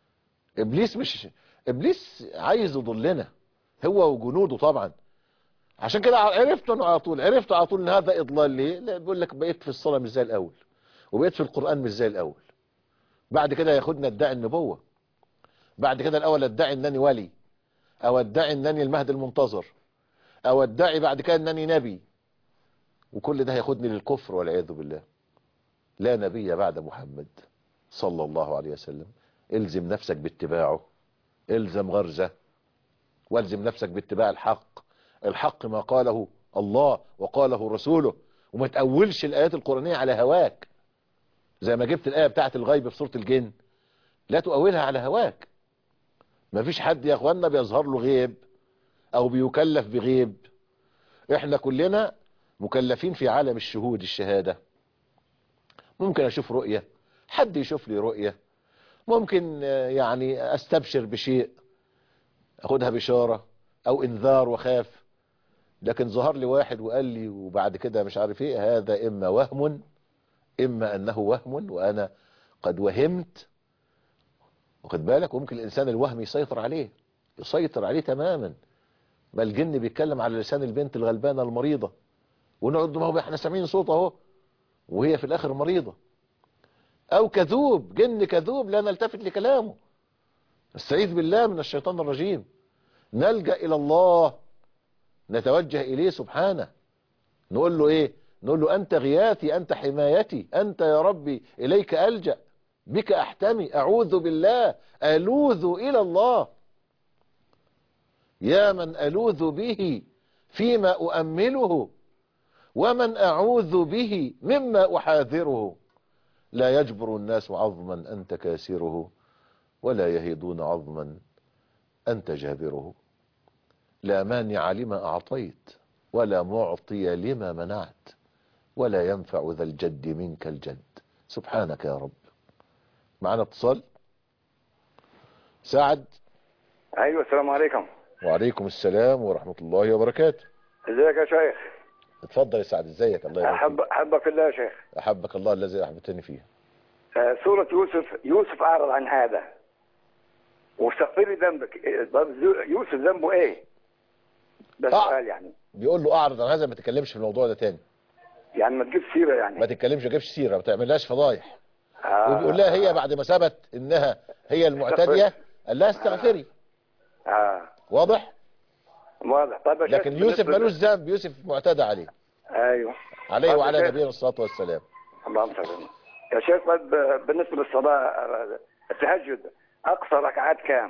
ابليس مش ابليس عايز يضلنا هو وجنوده طبعا عشان كده عرفت انه على طول عرفت على طول ان هذا اضلال ليه لا بيقول لك بقيت في الصلاه مش زي الاول وبقيت في القران مش زي الاول بعد كده ياخدنا ادعي النبوه بعد كده الاول ادعي انني ولي او ادعي انني المهدي المنتظر او ادعي بعد كده انني نبي وكل ده هياخدني للكفر والعياذ بالله لا نبي بعد محمد صلى الله عليه وسلم الزم نفسك باتباعه الزم غرزه والزم نفسك باتباع الحق الحق ما قاله الله وقاله رسوله وما تأولش الآيات القرآنية على هواك زي ما جبت الآية بتاعت الغيب في سورة الجن لا تؤولها على هواك ما فيش حد يا اخوانا بيظهر له غيب او بيكلف بغيب احنا كلنا مكلفين في عالم الشهود الشهادة ممكن اشوف رؤية حد يشوف لي رؤية ممكن آه، يعني استبشر بشيء اخدها بشارة او انذار وخاف لكن ظهر لي واحد وقال لي وبعد كده مش عارف ايه هذا اما وهم اما انه وهم وانا قد وهمت واخد بالك وممكن الانسان الوهم يسيطر عليه يسيطر عليه تماما ما الجن بيتكلم على لسان البنت الغلبانه المريضه ونقعد ما هو احنا سامعين صوت اهو وهي في الاخر مريضه او كذوب جن كذوب لا نلتفت لكلامه نستعيذ بالله من الشيطان الرجيم نلجا الى الله نتوجه اليه سبحانه نقول له ايه نقول له انت غياثي انت حمايتي انت يا ربي اليك الجا بك احتمي اعوذ بالله الوذ الى الله يا من الوذ به فيما اؤمله ومن اعوذ به مما احاذره لا يجبر الناس عظما انت كاسره ولا يهيدون عظما انت جابره لا مانع لما اعطيت ولا معطي لما منعت ولا ينفع ذا الجد منك الجد سبحانك يا رب معنا اتصال سعد ايوه السلام عليكم وعليكم السلام ورحمة الله وبركاته ازيك يا شيخ اتفضل يا سعد ازيك الله يبارك احب احبك في الله يا شيخ فيك. احبك الله الذي احببتني فيه آه، سورة يوسف يوسف اعرض عن هذا واستغفر لي ذنبك إيه، طب زو- يوسف ذنبه ايه؟ ده آه. سؤال يعني بيقول له اعرض عن هذا ما تتكلمش في الموضوع ده تاني يعني ما تجيب سيره يعني ما تتكلمش ما تجيبش سيره ما تعملهاش فضايح آه. وبيقول لها هي بعد ما ثبت انها هي المعتديه قال لها استغفري اه واضح واضح طيب يا شيخ لكن يوسف بالنسبة ملوش ل- ذنب يوسف معتدى عليه ايوه عليه طيب يا وعلى شيخ- نبينا الصلاه والسلام اللهم صل وسلم. يا شيخ طيب آه، بالنسبه للصلاه آه، التهجد اقصى ركعات كام؟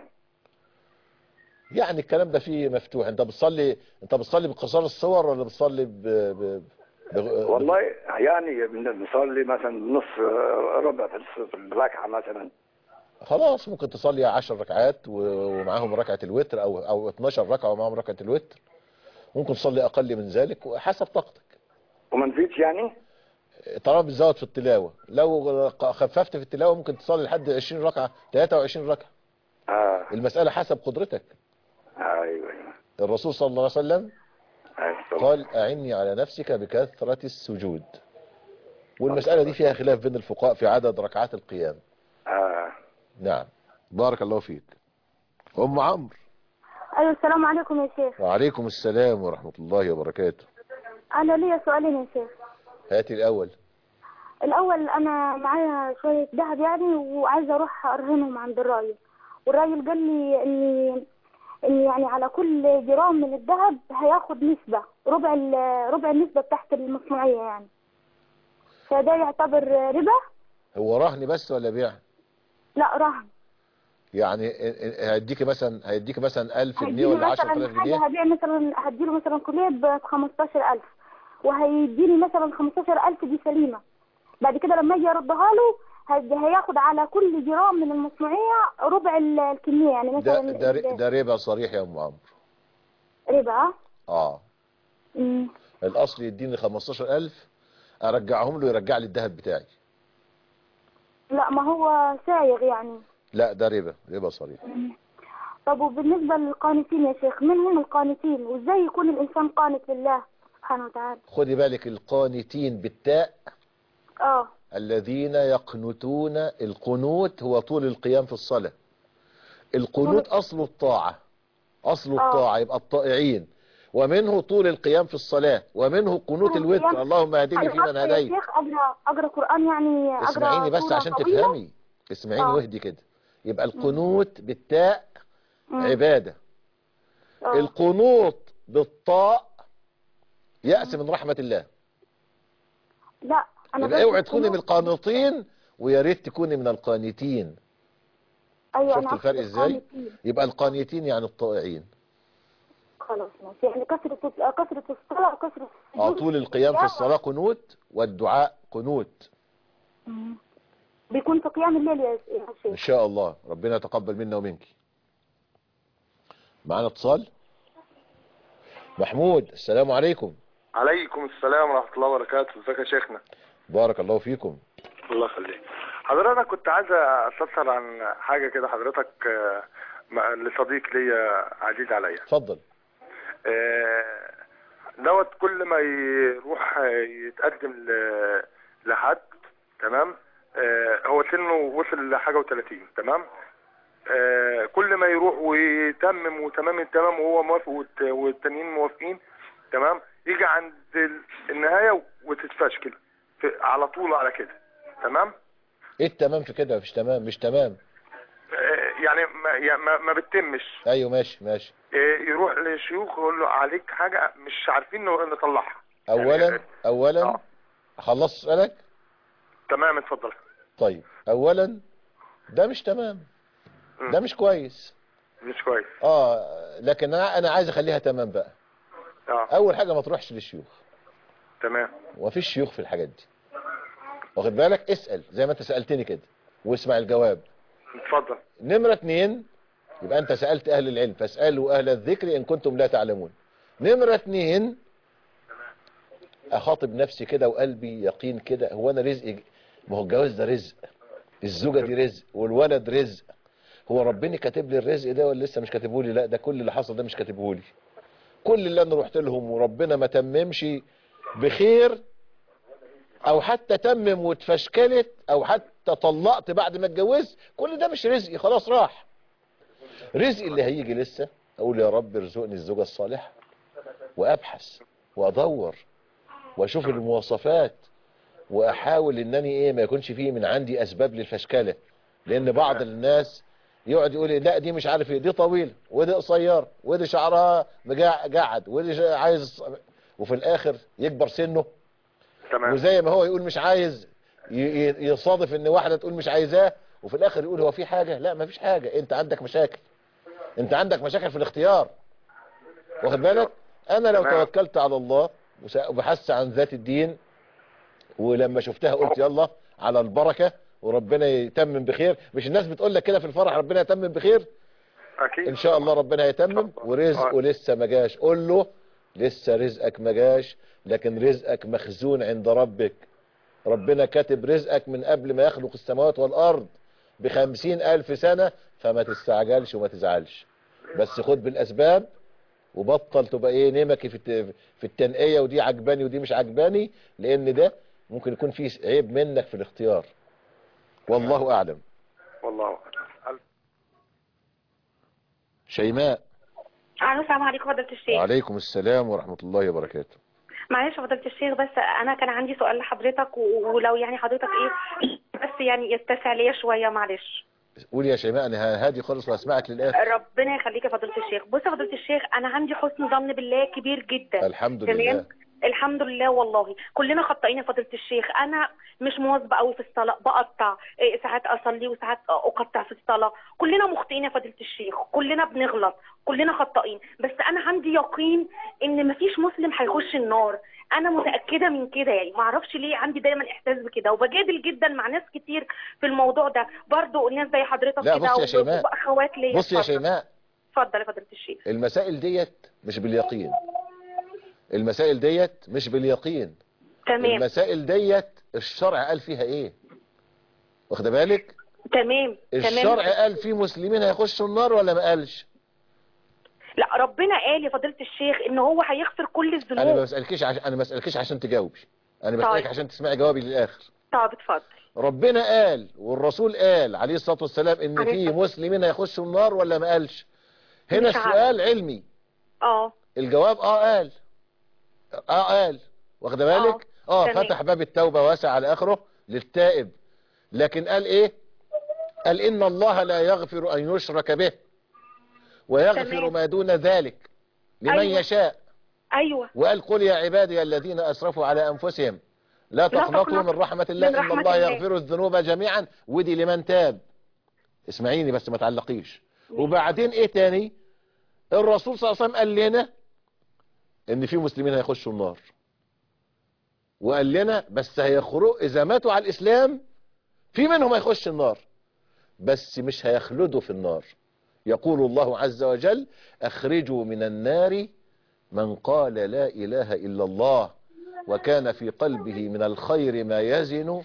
يعني الكلام ده فيه مفتوح انت بتصلي انت بتصلي بقصار الصور ولا بتصلي ب... ب... ب... والله يعني بنصلي مثلا نص آه، ربع في الس- في الركعه مثلا خلاص ممكن تصلي 10 ركعات و- ومعاهم ركعة الوتر او او 12 ركعة ومعاهم ركعة الوتر ممكن تصلي اقل من ذلك حسب طاقتك وما نزيدش يعني؟ طالما بتزود في التلاوة لو خففت في التلاوة ممكن تصلي لحد 20 ركعة 23 ركعة اه المسألة حسب قدرتك ايوه ايوه الرسول صلى الله عليه وسلم أيوة. قال أعني على نفسك بكثرة السجود والمسألة دي فيها خلاف بين الفقهاء في عدد ركعات القيام آه. نعم بارك الله فيك أم عمرو ايوه السلام عليكم يا شيخ وعليكم السلام ورحمة الله وبركاته انا ليا سؤالين يا شيخ هاتي الأول الاول انا معايا شويه ذهب يعني وعايزه اروح ارهنهم عند الراجل والراجل قال لي اني ان يعني على كل جرام من الذهب هياخد نسبه ربع ال- ربع النسبه بتاعت المصنوعيه يعني فده يعتبر ربا هو رهن بس ولا بيع لا رهن يعني هيديكي مثلا هيديكي مثلا 1000 جنيه هيديني ولا 10000 مثلا جنيه حاجه هبيع مثلا هديله مثلا كليه ب 15000 وهيديني مثلا 15000 دي سليمه بعد كده لما اجي اردها له هد- هياخد على كل جرام من المصنوعيه ربع ال- الكميه يعني ده مثلا ده ال- ده ربا صريح يا ام عمرو ربا اه مم. الاصل يديني 15000 ارجعهم له يرجع لي الذهب بتاعي لا ما هو سايغ يعني لا ده ربا ربا صريح طب وبالنسبه للقانتين يا شيخ من هم القانتين وازاي يكون الانسان قانت لله سبحانه وتعالى خدي بالك القانتين بالتاء اه الذين يقنتون القنوت هو طول القيام في الصلاة القنوت أصل الطاعة أصل آه. الطاعة يبقى الطائعين ومنه طول القيام في الصلاة ومنه قنوت الوتر اللهم اهدني فيمن يا هديت شيخ اقرا اقرا قران يعني اقرا اسمعيني بس سورة عشان طويلة؟ تفهمي اسمعيني آه. واهدي كده يبقى القنوت بالتاء مم. عبادة آه. القنوط بالطاء يأس من رحمة الله لا انا يبقى بس اوعي تكوني من القنوت- القانطين ويا ريت تكوني من القانتين ايوه شفت أنا الفرق أقصد ازاي القانتين. يبقى القانتين يعني الطائعين خلاص ماشي يعني كثرة كثرة الصلاة وكثرة اه السجود طول القيام في الصلاة قنوت والدعاء قنوت مم. بيكون في قيام الليل يا يا ان شيخ شاء الله ربنا يتقبل منا ومنك معنا اتصال محمود السلام عليكم عليكم السلام ورحمة الله وبركاته ازيك يا شيخنا بارك الله فيكم الله يخليك حضرتك كنت عايز استفسر عن حاجة كده حضرتك آه، مع- لصديق ليا عزيز عليا اتفضل آه، دوت كل ما يروح يتقدم ل- لحد تمام آه، هو سنه وصل لحاجة وثلاثين تمام آه، كل ما يروح ويتمم وتمام التمام وهو موافق والت- والتانيين موافقين تمام يجي عند ال- النهاية وتتفشكل في- على طول على كده تمام ايه التمام في كده مفيش تمام مش تمام آه، يعني ما, يعني ما, ما بتتمش ايوه ماشي ماشي آه، يروح للشيوخ يقول له عليك حاجة مش عارفين نطلعها اولا اولا خلصت سؤالك تمام اتفضل طيب اولا ده مش تمام ده مش كويس مش كويس اه لكن انا أنا عايز اخليها تمام بقى اه اول حاجه ما تروحش للشيوخ تمام ومفيش شيوخ في الحاجات دي واخد بالك اسال زي ما انت سالتني كده واسمع الجواب اتفضل نمره اتنين يبقى انت سالت اهل العلم فاسالوا اهل الذكر ان كنتم لا تعلمون نمره اتنين اخاطب نفسي كده وقلبي يقين كده هو انا رزق ما هو الجواز ده رزق الزوجه دي رزق والولد رزق هو ربنا كاتب لي الرزق ده ولا لسه مش كاتبه لي لا ده كل اللي حصل ده مش كاتبه لي كل اللي انا رحت لهم وربنا ما تممش بخير او حتى تمم واتفشكلت او حتى طلقت بعد ما اتجوزت كل ده مش رزقي خلاص راح رزقي اللي هيجي لسه اقول يا رب ارزقني الزوجة الصالحة وابحث وادور واشوف المواصفات واحاول انني ايه ما يكونش فيه من عندي اسباب للفشكلة لان بعض الناس يقعد يقول لي لا دي مش عارف ايه دي طويلة ودي قصير ودي شعرها مجع- قعد ودي ش- عايز وفي الاخر يكبر سنه تمام وزي ما هو يقول مش عايز ي- ي- يصادف ان واحدة تقول مش عايزاه وفي الاخر يقول هو في حاجة لا ما فيش حاجة انت عندك مشاكل انت عندك مشاكل في الاختيار واخد بالك انا لو تمام. توكلت على الله وس- وبحثت عن ذات الدين ولما شفتها قلت يلا على البركة وربنا يتمم بخير مش الناس بتقول لك كده في الفرح ربنا يتمم بخير اكيد ان شاء الله ربنا يتمم ورزقه لسه ما جاش قول له لسه رزقك ما جاش لكن رزقك مخزون عند ربك ربنا كاتب رزقك من قبل ما يخلق السماوات والارض بخمسين الف سنة فما تستعجلش وما تزعلش بس خد بالاسباب وبطل تبقى ايه نمكي في الت- في التنقية ودي عجباني ودي مش عجباني لان ده ممكن يكون فيه عيب منك في الاختيار والله اعلم والله شيماء الو السلام عليكم فضيلة الشيخ وعليكم السلام ورحمة الله وبركاته معلش فضيلة الشيخ بس انا كان عندي سؤال لحضرتك و- ولو يعني حضرتك ايه بس يعني يتسع ليا شوية معلش قولي يا شيماء انا هادي خالص واسمعك للاخر ربنا يخليك يا فضيلة الشيخ بص يا فضيلة الشيخ انا عندي حسن ظن بالله كبير جدا الحمد تمام؟ لله الحمد لله والله كلنا خطائين يا فضيلة الشيخ انا مش مواظبة قوي في الصلاة بقطع إيه ساعات اصلي وساعات اقطع في الصلاة كلنا مخطئين يا فضيلة الشيخ كلنا بنغلط كلنا خطائين بس انا عندي يقين ان مفيش مسلم هيخش النار انا متاكده من كده يعني ما اعرفش ليه عندي دايما احساس بكده وبجادل جدا مع ناس كتير في الموضوع ده برضو ناس زي حضرتك لا كده بصي يا و- شيماء واخوات ليا بصي يا اتفضل. شيماء اتفضل يا فضيله الشيخ المسائل ديت مش باليقين المسائل ديت مش باليقين تمام المسائل ديت الشرع قال فيها ايه واخد بالك تمام الشرع تمام قال في مسلمين هيخشوا النار ولا ما قالش لا ربنا قال يا فضيله الشيخ ان هو هيغفر كل انا ما الذنوب بسالكيش عشان انا ما بسالكيش عشان تجاوبي انا بسالك طيب. عشان تسمعي جوابي للاخر طب اتفضل ربنا قال والرسول قال عليه الصلاه والسلام ان عليه في الصلاة مسلمين هيخشوا النار ولا ما قالش هنا مش عارف. السؤال علمي اه الجواب اه قال اه قال واخد بالك اه تمام. فتح باب التوبة واسع على اخره للتائب لكن قال ايه قال ان الله لا يغفر ان يشرك به ويغفر تمام. ما دون ذلك لمن أيوة. يشاء ايوه وقال قل يا عبادي الذين اسرفوا على انفسهم لا تقنطوا تقنطوا من رحمة الله من ان رحمة الله الله. يغفر الذنوب جميعا ودي لمن تاب اسمعيني بس ما تعلقيش وبعدين ايه تاني الرسول صلى الله عليه وسلم قال لنا ان في مسلمين هيخشوا النار وقال لنا بس هيخرجوا اذا ماتوا على الاسلام في منهم هيخش النار بس مش هيخلدوا في النار يقول الله عز وجل اخرجوا من النار من قال لا اله الا الله وكان في قلبه من الخير ما يزن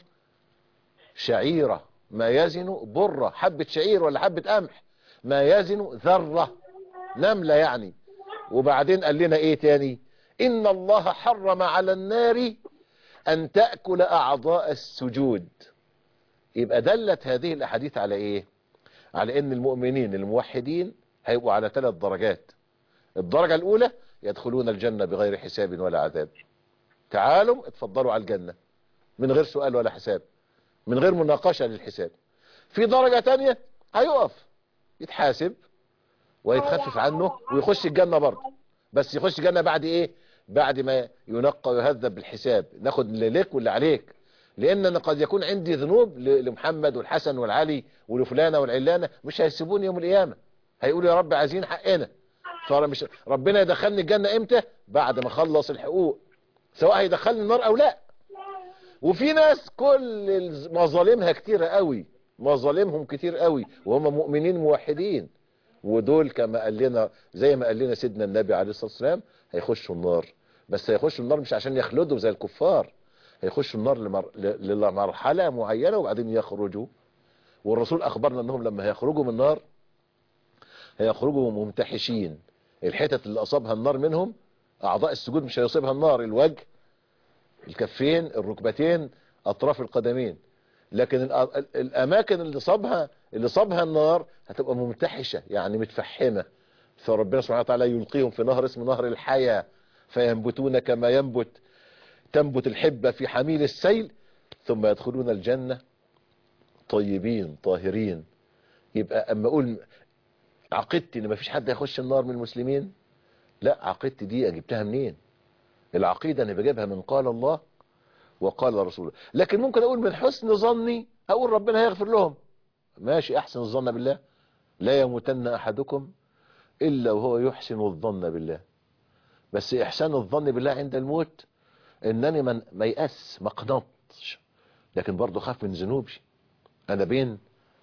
شعيرة ما يزن برة حبة شعير ولا حبة قمح ما يزن ذرة نملة يعني وبعدين قال لنا ايه تاني ان الله حرم على النار ان تأكل اعضاء السجود يبقى دلت هذه الاحاديث على ايه على ان المؤمنين الموحدين هيبقوا على ثلاث درجات الدرجة الاولى يدخلون الجنة بغير حساب ولا عذاب تعالوا اتفضلوا على الجنة من غير سؤال ولا حساب من غير مناقشة للحساب في درجة تانية هيقف يتحاسب ويتخفف عنه ويخش الجنة برضه بس يخش الجنة بعد ايه بعد ما ينقى ويهذب بالحساب ناخد اللي ليك واللي عليك لان انا قد يكون عندي ذنوب ل- لمحمد والحسن والعلي ولفلانة والعلانة مش هيسيبوني يوم القيامة هيقولوا يا رب عايزين حقنا فمش ربنا يدخلني الجنة امتى بعد ما اخلص الحقوق سواء هيدخلني النار او لا وفي ناس كل الز- مظالمها كتيرة قوي مظالمهم كتير قوي وهم مؤمنين موحدين ودول كما قال لنا زي ما قال لنا سيدنا النبي عليه الصلاة والسلام هيخشوا النار بس هيخشوا النار مش عشان يخلدوا زي الكفار هيخشوا النار لمر... ل- لمرحلة معينة وبعدين يخرجوا والرسول أخبرنا أنهم لما هيخرجوا من النار هيخرجوا ممتحشين الحتت اللي أصابها النار منهم أعضاء السجود مش هيصيبها النار الوجه الكفين الركبتين أطراف القدمين لكن الأ- ال- الأماكن اللي صابها اللي صابها النار هتبقى ممتحشة يعني متفحمة فربنا سبحانه وتعالى يلقيهم في نهر اسمه نهر الحياة فينبتون كما ينبت تنبت الحبة في حميل السيل ثم يدخلون الجنة طيبين طاهرين يبقى اما اقول عقيدتي ان مفيش حد هيخش النار من المسلمين لا عقيدتي دي جبتها منين العقيدة انا بجيبها من قال الله وقال رسوله لكن ممكن اقول من حسن ظني اقول ربنا هيغفر لهم ماشي احسن الظن بالله لا يموتن احدكم الا وهو يحسن الظن بالله بس احسان الظن بالله عند الموت انني من ما يأس ما قنطش لكن برضه خاف من ذنوبي انا بين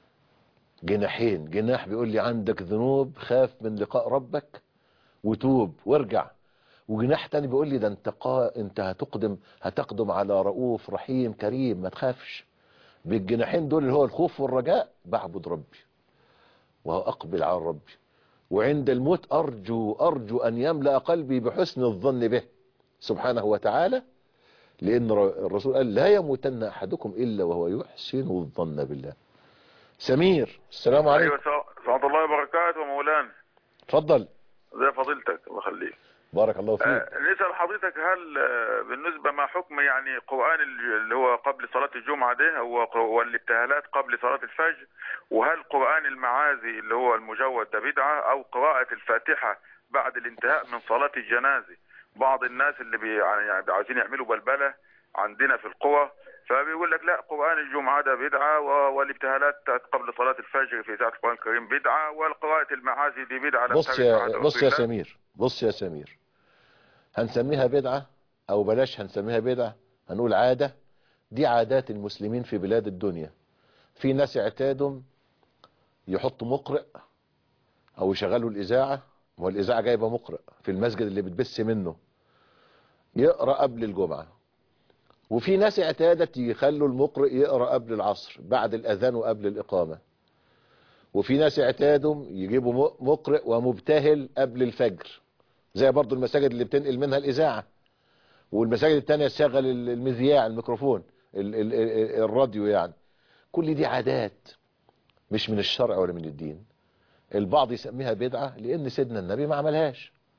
جناحين جناح بيقول لي عندك ذنوب خاف من لقاء ربك وتوب وارجع وجناح تاني بيقول لي ده انت قا... انت هتقدم هتقدم على رؤوف رحيم كريم ما تخافش بالجناحين دول اللي هو الخوف والرجاء بعبد ربي وأقبل على ربي وعند الموت أرجو أرجو أن يملأ قلبي بحسن الظن به سبحانه وتعالى لأن الرسول قال لا يموتن أحدكم إلا وهو يحسن الظن بالله سمير السلام عليكم ايوه سلام الله وبركاته مولانا اتفضل زي فضيلتك الله يخليك بارك الله فيك آه، نسأل حضرتك هل آه، بالنسبة ما حكم يعني قرآن ال- اللي هو قبل صلاة الجمعة ده هو ق- والابتهالات قبل صلاة الفجر وهل قرآن المعازي اللي هو المجود ده بدعة أو قراءة الفاتحة بعد الانتهاء من صلاة الجنازة بعض الناس اللي بي يعني عايزين يعملوا بلبلة عندنا في القرى فبيقول لك لا قرآن الجمعة ده بدعة و- والابتهالات قبل صلاة الفجر في ذات القرآن الكريم بدعة والقراءة المعازي دي بدعة لم بص ترد عن يا رسول بص يا الله. سمير بص يا سمير هنسميها بدعة او بلاش هنسميها بدعة هنقول عادة دي عادات المسلمين في بلاد الدنيا في ناس اعتادوا يحطوا مقرئ او يشغلوا الاذاعة ما هو الاذاعة جايبه مقرئ في المسجد اللي بتبث منه يقرأ قبل الجمعة وفي ناس اعتادت يخلوا المقرئ يقرأ قبل العصر بعد الاذان وقبل الاقامة وفي ناس اعتادوا يجيبوا م- مقرئ ومبتهل قبل الفجر زي برضو المساجد اللي بتنقل منها الإذاعة والمساجد التانية تشغل ال- المذياع الميكروفون ال ال ال الراديو يعني كل دي عادات مش من الشرع ولا من الدين البعض يسميها بدعة لأن سيدنا النبي ما عملهاش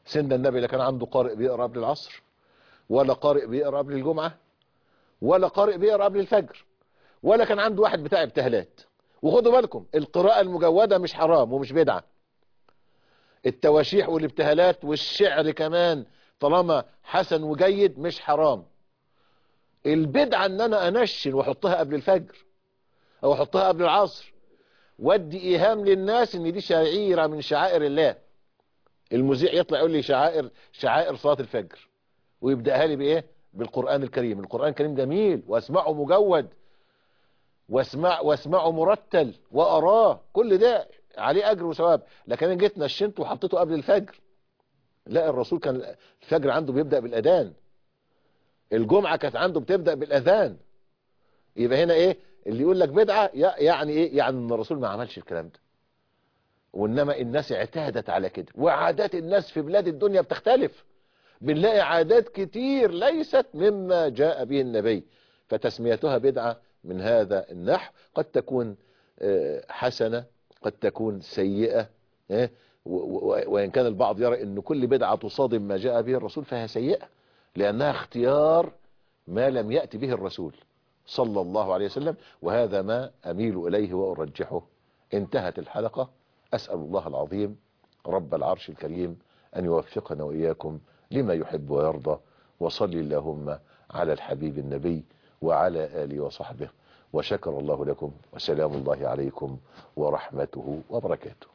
سيدنا النبي لا كان عنده قارئ بيقرا قبل العصر ولا قارئ بيقرا قبل الجمعة ولا قارئ بيقرا قبل الفجر ولا كان عنده واحد بتاع ابتهالات وخدوا بالكم القراءة المجودة مش حرام ومش بدعة التواشيح والابتهالات والشعر كمان طالما حسن وجيد مش حرام البدعة ان انا انشن واحطها قبل الفجر او احطها قبل العصر ودي ايهام للناس ان دي شعيرة من شعائر الله المذيع يطلع يقول لي شعائر شعائر صلاة الفجر ويبدأها لي بايه بالقرآن الكريم القرآن الكريم جميل واسمعه مجود واسمع واسمعه مرتل واراه كل ده عليه اجر وثواب لكن انا جيت نشنته وحطيته قبل الفجر لا الرسول كان الفجر عنده بيبدأ بالاذان الجمعة كانت عنده بتبدأ بالاذان يبقى هنا ايه اللي يقول لك بدعة يعني ايه يعني ان الرسول ما عملش الكلام ده وانما الناس اعتادت على كده وعادات الناس في بلاد الدنيا بتختلف بنلاقي عادات كتير ليست مما جاء به النبي فتسميتها بدعة من هذا النحو قد تكون حسنة قد تكون سيئة وإن كان البعض يرى أن كل بدعة تصادم ما جاء به الرسول فهي سيئة لأنها اختيار ما لم يأتي به الرسول صلى الله عليه وسلم وهذا ما أميل إليه وأرجحه انتهت الحلقة أسأل الله العظيم رب العرش الكريم أن يوفقنا وإياكم لما يحب ويرضى وصل اللهم على الحبيب النبي وعلى آله وصحبه وشكر الله لكم وسلام الله عليكم ورحمته وبركاته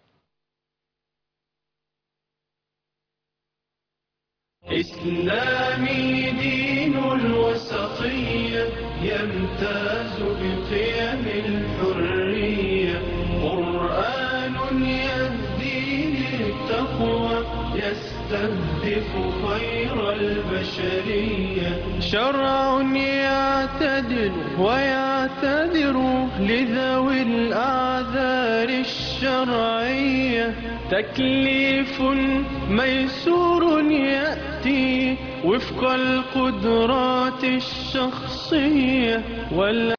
إسلامي دين الوسطية يمتاز بقيم الحرية قرآن يهدي للتقوى يستهدف خير البشرية شرع يعتدل ويعتذر لذوي الأعذار الشرعية تكليف ميسور يأتي وفق القدرات الشخصية ولا